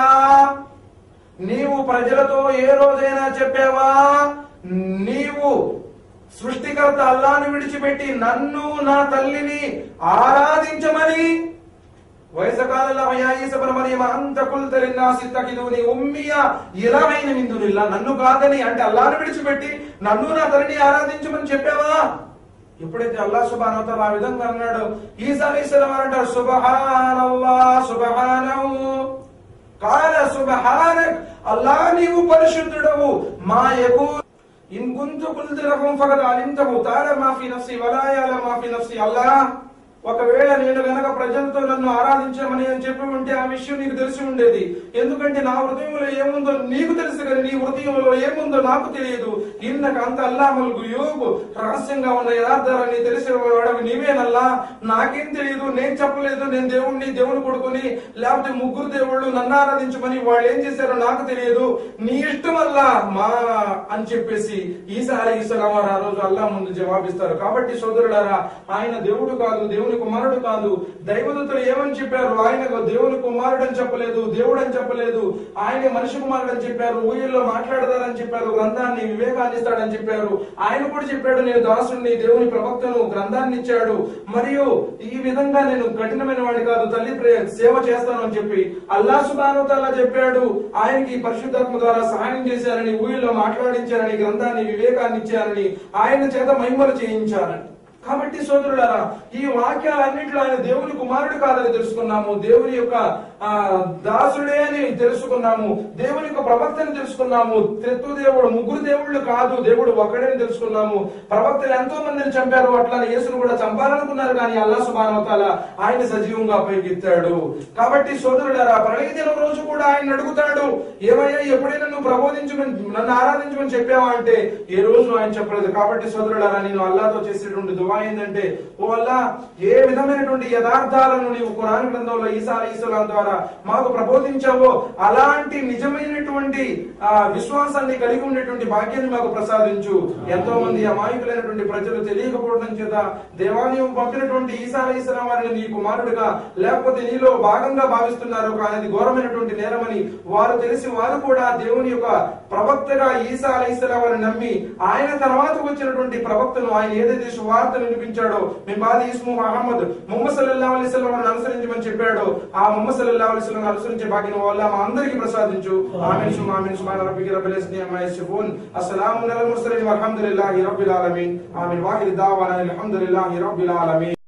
నీవు ప్రజలతో ఏ రోజైనా చెప్పావా నీవు సృష్టికర్త అల్లాను విడిచిపెట్టి నన్ను నా తల్లిని ఆరాధించమని వయసకాలలో అయాయిసబన మరియమ అంత కుల్తలిన్నాసి తకిదుని ఉమ్మియ ఇలామైన మిందునిల్లా నన్ను కాదని అంటే అల్లాను విడిచిపెట్టి నన్ను నా తల్లిని ఆరాధించమని చెప్పావా ఎప్పుడైతే అల్లా సుబానవతాల ఆ విధంగా అన్నాడు ఈసారి ఇస్లాం అంటారు సుబహానల్లా సుబహానహు కాల సుబహానక్ అల్లా నీవు పరిశుద్ధుడవు మా యకు ఇన్ కుంతు కుల్తు లహుం ఫగద్ అలింతహు తాల మా ఫీ నఫ్సి వలా యాల మా ఫీ నఫ్సి అల్లా ఒకవేళ నేను గనక ప్రజలతో నన్ను ఆరాధించమని అని చెప్పి ఉంటే ఆ విషయం నీకు తెలిసి ఉండేది ఎందుకంటే నా హృదయంలో ఏముందో నీకు తెలుసు కానీ నీ హృదయంలో ఏముందో నాకు తెలియదు ఇన్నక అంత అల్లామల్ యోగు రహస్యంగా ఉన్న యథార్థాలని తెలిసిన వాడవి నీవేనల్లా నాకేం తెలియదు నేను చెప్పలేదు నేను దేవుణ్ణి దేవుని కొడుకుని లేకపోతే ముగ్గురు దేవుళ్ళు నన్ను ఆరాధించమని వాళ్ళు ఏం చేశారో నాకు తెలియదు నీ ఇష్టం అల్లా మా అని చెప్పేసి ఈసారి ఈసలాం వారు ఆ రోజు అల్లా ముందు జవాబిస్తారు కాబట్టి సోదరులారా ఆయన దేవుడు కాదు దేవుని కుమారుడు కాదు దైవదూతలు ఏమని చెప్పారు ఆయన దేవుని కుమారుడు అని చెప్పలేదు దేవుడు అని చెప్పలేదు ఆయన మనిషి కుమారుడు అని చెప్పారు ఊయల్లో మాట్లాడతారని చెప్పారు గ్రంథాన్ని వివేకాన్ని ఇస్తాడని చెప్పారు ఆయన కూడా చెప్పాడు నేను దాసుడిని దేవుని ప్రవక్తను గ్రంథాన్ని ఇచ్చాడు మరియు ఈ విధంగా నేను కఠినమైన వాడిని కాదు తల్లి ప్రే- సేవ చేస్తాను అని చెప్పి అల్లా సుబానుతాలా చెప్పాడు ఆయనకి పరిశుద్ధాత్మ ద్వారా సహాయం చేశారని ఊయల్లో మాట్లాడించారని గ్రంథాన్ని వివేకాన్ని ఇచ్చారని ఆయన చేత మహిమలు చేయించారని కాబట్టి సోదరులారా ఈ వాక్యాలన్నింటిలో ఆయన దేవుని కుమారుడు కాదని తెలుసుకున్నాము దేవుని యొక్క ఆ, దాసుడే అని తెలుసుకున్నాము దేవుని యొక్క ప్రవక్తని తెలుసుకున్నాము త్రిత్వ దేవుడు ముగ్గురు దేవుళ్ళు కాదు దేవుడు ఒకడే అని తెలుసుకున్నాము ప్రవక్తలు ఎంతో మందిని చంపారు అట్లా యేసును కూడా చంపాలనుకున్నారు కానీ అల్లా సుబానవతాల ఆయన సజీవంగా పైకెత్తాడు కాబట్టి సోదరులారా ప్రళయ దినం రోజు కూడా ఆయన అడుగుతాడు ఏమయ్యా ఎప్పుడైనా నువ్వు ప్రబోధించమని నన్ను ఆరాధించమని చెప్పావా అంటే ఏ రోజు ఆయన చెప్పలేదు కాబట్టి సోదరులారా నేను అల్లాతో చేసేటువంటి దువా ఏంటంటే ఓ అల్లా ఏ విధమైనటువంటి యథార్థాలను నీవు ఖురాన్ గ్రంథంలో ఈసా అలీస్లాం ద్వారా మాకు ప్రబోధించావో అలాంటి నిజమైనటువంటి ఆ విశ్వాసాన్ని కలిగి ఉండేటువంటి భాగ్యాన్ని మాకు ప్రసాదించు ఎంతో మంది అమాయకులైనటువంటి ప్రజలు తెలియకపోవడం చేత దేవాన్ని పంపినటువంటి ఈసా అలీస్లాం వారిని నీ కుమారుడిగా లేకపోతే నీలో భాగంగా భావిస్తున్నారు కానీ అది ఘోరమైనటువంటి నేరమని వారు తెలిసి వారు కూడా దేవుని యొక్క ప్రవక్తగా ఈసా అలీస్లాం వారిని నమ్మి ఆయన తర్వాత వచ్చినటువంటి ప్రవక్తను ఆయన ఏదైతే సువార్తను వినిపించాడో మీ బాది ఇస్ము మహమ్మద్ ముహమ్మద్ సల్లల్లాహు అలైహి వసల్లం వారిని అనుసరించమని చెప్పాడో ఆ ముహమ్మద్ సల్లల్లాహు అలైహి వసల్లం అనుసరించే భాగ్యం వల్ల మా అందరికీ ప్రసాదించు ఆమీన్ సుమా ఆమీన్ సుబ్హాన రబ్బిక రబ్బిల్ ఇజ్జతి అమ్మా యసిఫూన్ అస్సలాము అలల్ ముర్సలీన్ వల్హమ్దులిల్లాహి రబ్బిల్ ఆలమీన్ ఆమీన్ వాఖిర్ దావానా అల్హమ్దులిల్లాహి రబ్బిల్ ఆలమీన్